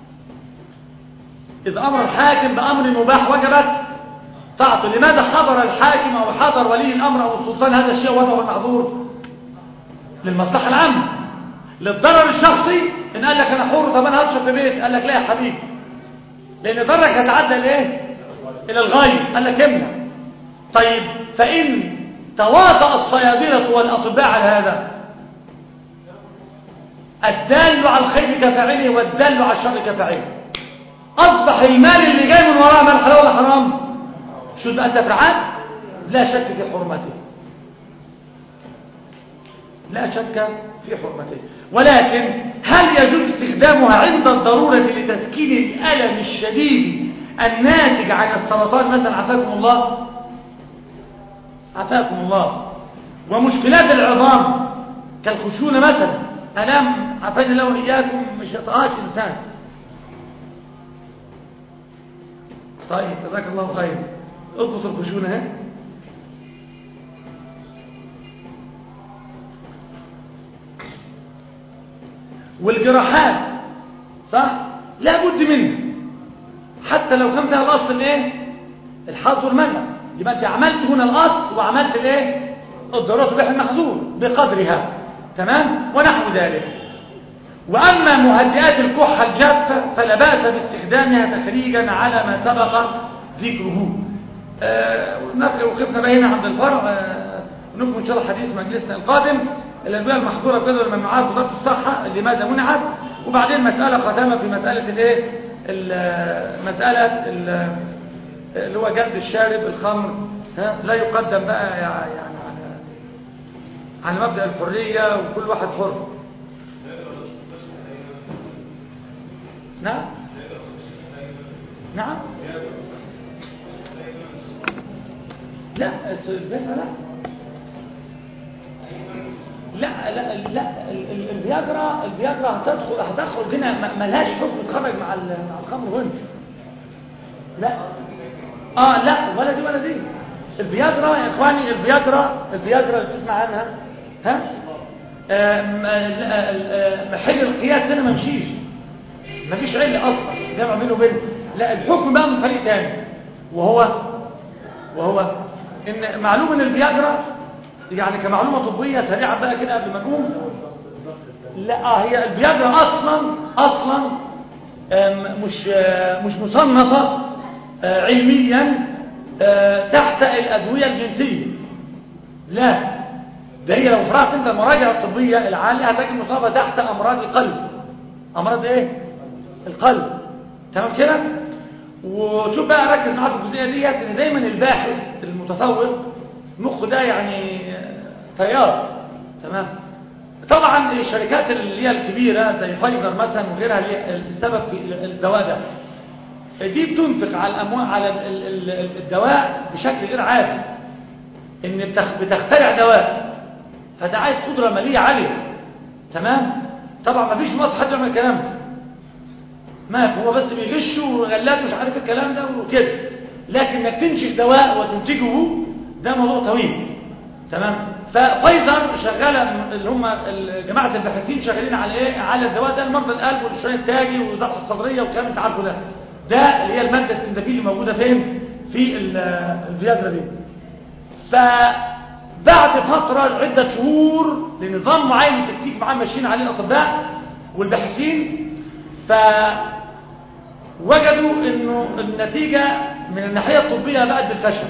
Speaker 1: اذا امر الحاكم بامر مباح وجبت طاعته لماذا حضر الحاكم او حضر ولي الامر او السلطان هذا الشيء وهو المحظور للمصلحه العامه للضرر الشخصي ان قال لك انا حر طب انا هشرب في بيت قال لك لا يا حبيبي لان ضررك هتعدى لايه الى الغايه قال لك امنع طيب فان تواطأ الصيادلة والأطباء على هذا الدال على الخير كفاعله والدال على الشر كفاعله أصبح المال اللي جاي من وراء مال حلال ولا حرام شو بقى تفرعات لا شك في حرمته لا شك في حرمته ولكن هل يجوز استخدامها عند الضرورة لتسكين الألم الشديد الناتج عن السرطان مثلا عافاكم الله عافاكم الله ومشكلات العظام كالخشونة مثلا ألام عافاني الله وإياكم مش يطقاش إنسان طيب جزاك الله خير اضبط الخشونة ها والجراحات صح لابد منها حتى لو كان فيها الاصل الايه الحظ والمنع يبقى انت عملت هنا الاصل وعملت الايه الضرورة تبيح المحظور بقدرها تمام ونحو ذلك واما مهدئات الكحه الجافه فلا باس باستخدامها تخريجا على ما سبق ذكره آه وقفنا بقى هنا عند الفرع آه نكمل ان شاء الله حديث مجلسنا القادم الادويه المحظوره بقدر الممنوعات صفات الصحه لماذا منعت وبعدين مساله ختامه في مساله الايه مساله اللي هو جلد الشارب الخمر ها لا يقدم بقى يعني على على مبدا الحريه وكل واحد حر نعم نعم لا الفياجرا لا لا لا الفياجرا الفياجرا هتدخل هتدخل هنا ملهاش حكم تخرج مع مع الخمر هنا لا اه لا ولا دي ولا دي الفياجرا يا اخواني الفياجرا الفياجرا اللي بتسمع عنها ها آم، آه، لا، آه، محل القياس هنا ما مشيش مفيش علة اصلا جمع بينه وبين لا الحكم بقى من طريق تاني وهو وهو ان معلوم ان الفياجرا يعني كمعلومه طبيه سريعه بقى كده قبل ما نقوم لا آه هي الفياجرا اصلا اصلا آم، مش آه، مش مصنفه آه، علميا آه، تحت الادويه الجنسيه لا ده هي لو فرحت انت المراجع الطبيه العاليه هتجد مصابه تحت امراض القلب امراض ايه القلب تمام كده وشوف بقى ركز معاك في الجزئيه ديت ان دايما الباحث المتفوق مخه ده يعني تيار تمام طبعا الشركات اللي هي الكبيره زي فايزر مثلا وغيرها اللي هي السبب في الدواء ده دي بتنفق على الاموال على ال- ال- ال- الدواء بشكل غير عادي ان بتخ- بتخترع دواء فده عايز قدره ماليه عاليه تمام طبعا ما فيش مصر حد يعمل الكلام ده ما هو بس بيغش وغلات مش عارف الكلام ده وكده لكن انك تنشئ دواء وتنتجه ده موضوع طويل تمام ففايزر شغاله اللي هم ال- جماعه الباحثين شغالين على ايه على الدواء ده المرضى القلب والشرايين التاجي والذبحه الصدريه والكلام انت عارفه ده ده اللي هي الماده السندفيه اللي موجوده فين في ال- الفياجرا دي فبعد فترة عدة شهور لنظام معين من تكتيك معين ماشيين عليه الأطباء والباحثين فوجدوا انه النتيجة من الناحية الطبية بقت بالفشل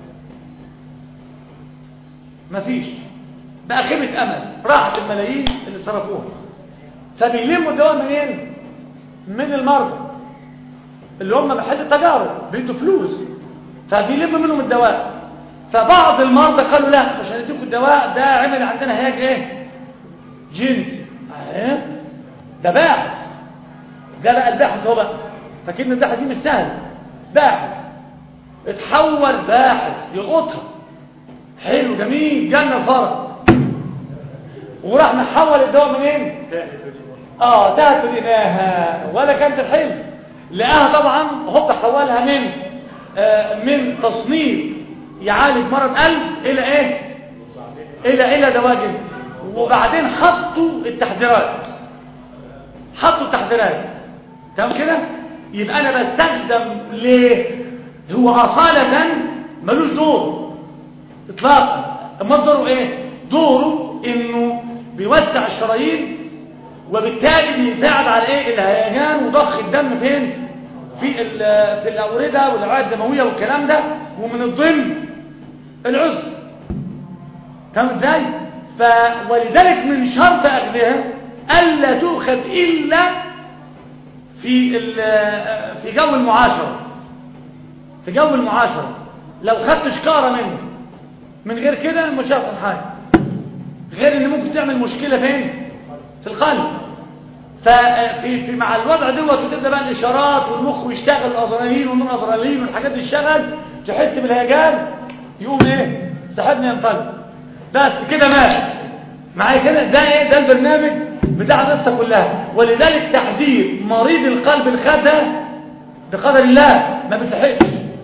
Speaker 1: مفيش بقى خيبة أمل راحت الملايين اللي صرفوها فبيلموا الدواء منين؟ من المرضى اللي هم محل التجارب بيدوا فلوس فبيلم منهم الدواء فبعض المرضى قالوا لا مش هنديكم الدواء ده عمل عندنا هياج ايه جنسي اه ده باحث ده بقى الباحث هو بقى فكلمة الباحث دي مش سهل باحث اتحول باحث يلقطها حلو جميل جنة الفرج وراح محول الدواء منين اه تهت الإلهة ولا كانت الحلم لقاها طبعا هوب حولها من آه من تصنيف يعالج مرض قلب الى ايه الى الى دواء جلد وبعدين حطوا التحذيرات حطوا التحذيرات تمام كده يبقى انا بستخدم ليه هو اصاله ملوش دور اطلاقا اما دوره ايه دوره انه بيوسع الشرايين وبالتالي بيساعد على ايه الهيجان وضخ الدم فين في ال- في الاورده والاوعيه الدمويه والكلام ده ومن الضمن العضو تمام ازاي ف ولذلك من شرط اخذها الا تؤخذ الا في ال- في جو المعاشره في جو المعاشره لو خدت شكاره منه من غير كده مش هيحصل حاجه غير ان ممكن تعمل مشكله فين في القلب ففي في مع الوضع دوت وتبدا بقى الاشارات والمخ يشتغل الادرينالين والنون ادرينالين والحاجات دي تشتغل تحس بالهيجان يقوم ايه صاحبنا ينطلق بس كده ماشي معايا كده ده ايه ده البرنامج بتاع القصه كلها ولذلك تحذير مريض القلب الخدة بقدر الله ما بتلحقش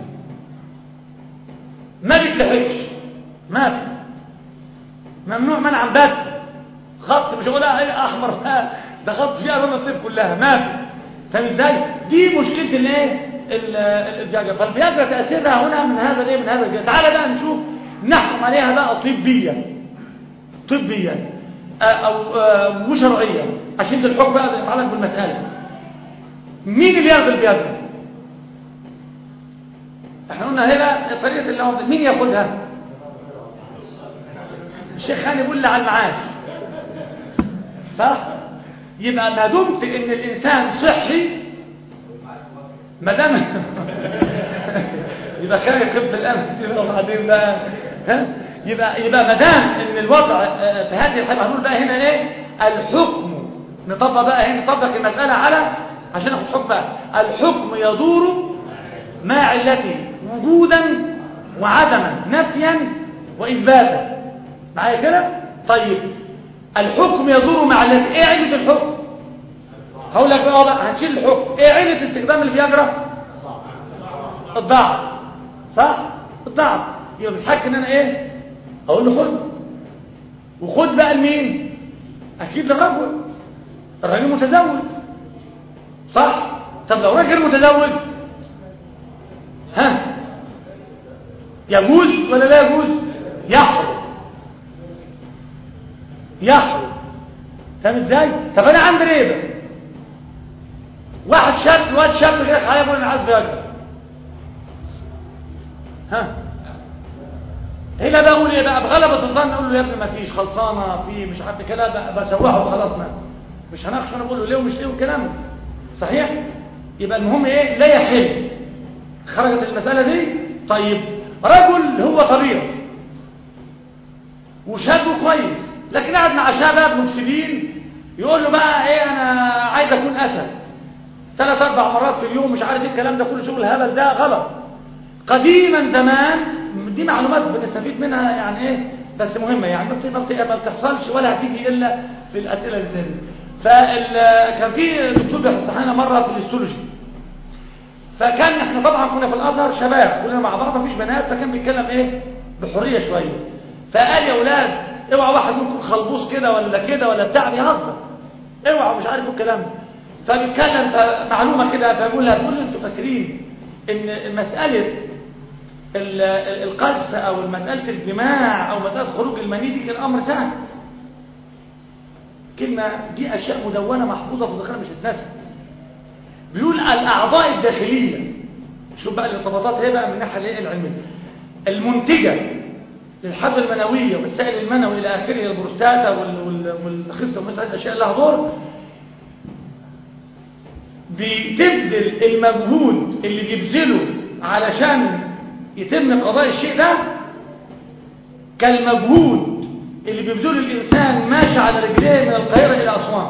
Speaker 1: ما بتلحقش ما في ممنوع منعا بات خط مش هقولها ايه احمر لا ده خط فيها لون الطيف كلها ما في فاهم ازاي دي مشكله الايه ال- الفياجرا فالفياجرا تاثيرها هنا من هذا الايه من هذا الجهة. تعالى بقى نشوف نحكم عليها بقى طبيا طبيا آه، او آه، وشرعيا عشان ده الحكم بقى يتعلق بالمساله مين اللي ياخذ الفياجرا احنا قلنا هنا طريقه اللي هو مين ياخذها الشيخ هاني بيقول لي على المعاش صح يبقى ما دمت ان الانسان صحي ما دام يبقى خايف خفت الامس يبقى بعدين بقى ها يبقى يبقى ما دام ان الوضع آه، في هذه الحاله هنقول بقى هنا ايه الحكم نطبق بقى هنا نطبق المساله على عشان ناخد حكم بقى الحكم يدور مع علته وجودا وعدما نفيا واثباتا معايا كده طيب الحكم يدور مع علته ايه عله الحكم هقول لك بقى بقى هنشيل الحكم ايه عله استخدام الفياجرا الضعف صح الضعف يبقى من حق ان انا ايه اقول له خد وخد بقى لمين اكيد للرجل الراجل متزوج صح طب لو راجل متزوج ها يجوز ولا لا يجوز يحرم يحرم فاهم ازاي طب انا عندي ريبه واحد شاب واد شاب غير حياه يقول انا عايز فياجرا ها هنا بقول ايه بقى بغلبة الظن اقول له يا ابني ما فيش خلصانه في مش حد كلام بقى بسوحه وخلاص ما مش هناقش انا بقول له ليه ومش ليه والكلام ده صحيح يبقى المهم ايه لا يحل خرجت المساله دي طيب رجل هو طبيعي وشاب كويس لكن قاعد مع شباب مفسدين يقول له بقى ايه انا عايز اكون اسد ثلاث اربع مرات في اليوم مش عارف ايه الكلام ده كله شغل الهبل ده غلط قديما زمان دي معلومات بنستفيد منها يعني ايه بس مهمه يعني ما بت- ما بتحصلش ولا هتيجي الا في الاسئله اللي زي دي فكان في دكتور بيفتحنا مره في الاستولوجي فكان احنا طبعا كنا في الازهر شباب كلنا مع بعض مفيش بنات فكان بيتكلم ايه بحريه شويه فقال يا اولاد اوعى واحد منكم خلبوص كده ولا كده ولا بتاع بيهزر اوعى مش عارف الكلام ده فبيتكلم معلومه كده فبيقول لها بيقول انتوا فاكرين ان مساله ال- ال- القذف او مساله الجماع او مساله خروج المني دي كان امر سهل كلمه دي اشياء مدونه محفوظه في الذاكره مش هتنسى بيقول الاعضاء الداخليه شوف بقى الارتباطات هي بقى من الناحيه الايه العلميه المنتجه للحبل المنويه والسائل المنوي الى اخره البروستاتا وال- وال- والخصه ومثل هذه الاشياء لها دور بتبذل المجهود اللي بيبذله علشان يتم قضاء الشيء ده كالمجهود اللي بيبذله الإنسان ماشي على رجليه من القاهرة إلى أسوان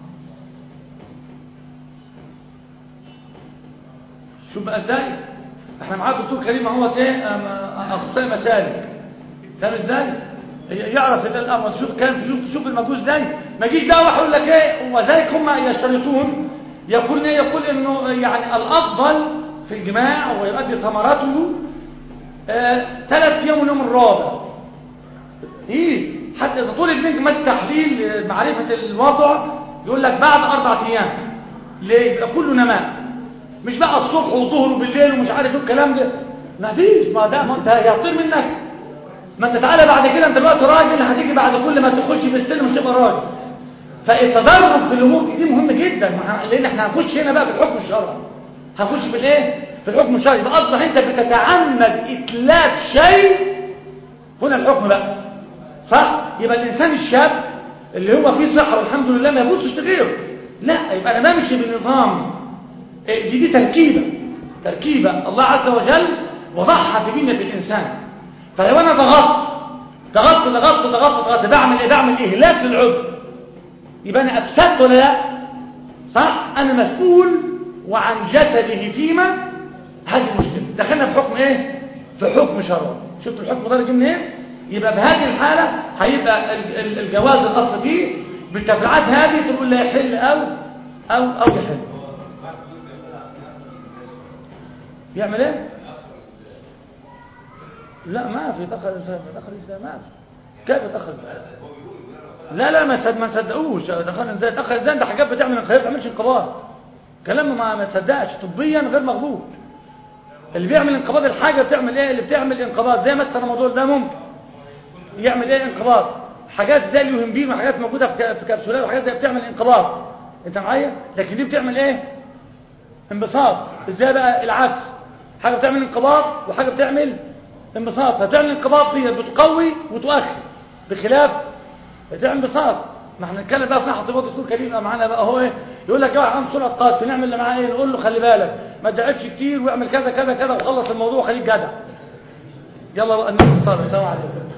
Speaker 1: شوف بقى ازاي احنا معاه دكتور كريم اهوت ايه أم- اخصائي مسالك فاهم ازاي يعرف ان الامر شوف كان شوف شوف المجوز ازاي ما يجيش ده واحد يقول لك ايه وذلك هم يشترطون يقول ايه يقول انه يعني الافضل في الجماع ويؤدي ثمراته آه، ثلاث ايام واليوم الرابع ايه حتى اذا طول منك ما التحليل آه، معرفه الوضع يقول لك بعد اربع ايام ليه يبقى كله نماء مش بقى الصبح والظهر وبالليل ومش عارف ايه الكلام ده ما فيش ما ده ما انت هيطير منك ما انت تعالى بعد كده انت دلوقتي راجل هتيجي بعد كل ما تخش في السلم مش تبقى راجل فالتدرج في الامور دي مهم جدا ما ح- لان احنا هنخش هنا بقى في الحكم الشرعي هنخش في الايه في الحكم الشرعي يبقى اصبح انت بتتعمد اتلاف شيء هنا الحكم بقى صح يبقى الانسان الشاب اللي هو فيه صحه والحمد لله ما يبصش لغيره لا يبقى انا بمشي بنظام إيه، دي دي تركيبه تركيبه الله عز وجل وضعها في بنيه الانسان فلو انا ضغطت ضغطت ضغطت ضغطت ضغطت بعمل ايه بعمل اهلاك للعضو يبقى انا افسدت ولا لا صح انا مسؤول وعن جسده فيما هذه المشكله دخلنا في حكم ايه في حكم شرعي شفت الحكم ده جه منين يبقى بهذه الحاله هيبقى ال- ال- الجواز الاصل فيه بالتبعات هذه تقول لا يحل او او او يحل يعمل ايه لا ما في دخل الانسان دخل الانسان ما في كيف دخل لا لا ما صد- ما تصدقوش دخل الانسان دخل الانسان ده حاجات بتعمل انقباض ما بتعملش انقباض كلام ما ما تصدقش طبيا غير مقبول اللي بيعمل انقباض الحاجه بتعمل ايه اللي بتعمل انقباض زي مثلا الموضوع ده ممكن يعمل ايه انقباض حاجات زي اليوهمبين وحاجات موجوده في ك- في كبسولات وحاجات زي بتعمل انقباض انت معايا لكن دي بتعمل ايه انبساط ازاي بقى العكس حاجه بتعمل انقباض وحاجه بتعمل انبساط فبتعمل انقباض دي بتقوي وتؤخر بخلاف بتعمل انبساط ما احنا نتكلم بقى في ناحيه صفات الدكتور كريم بقى معانا بقى هو ايه يقول لك يا واحد عنده سرعه قاس نعمل اللي معاه ايه نقول له خلي بالك ما تدعبش كتير واعمل كذا كذا كذا وخلص الموضوع وخليك جدع يلا بقى النبي الصالح السلام عليكم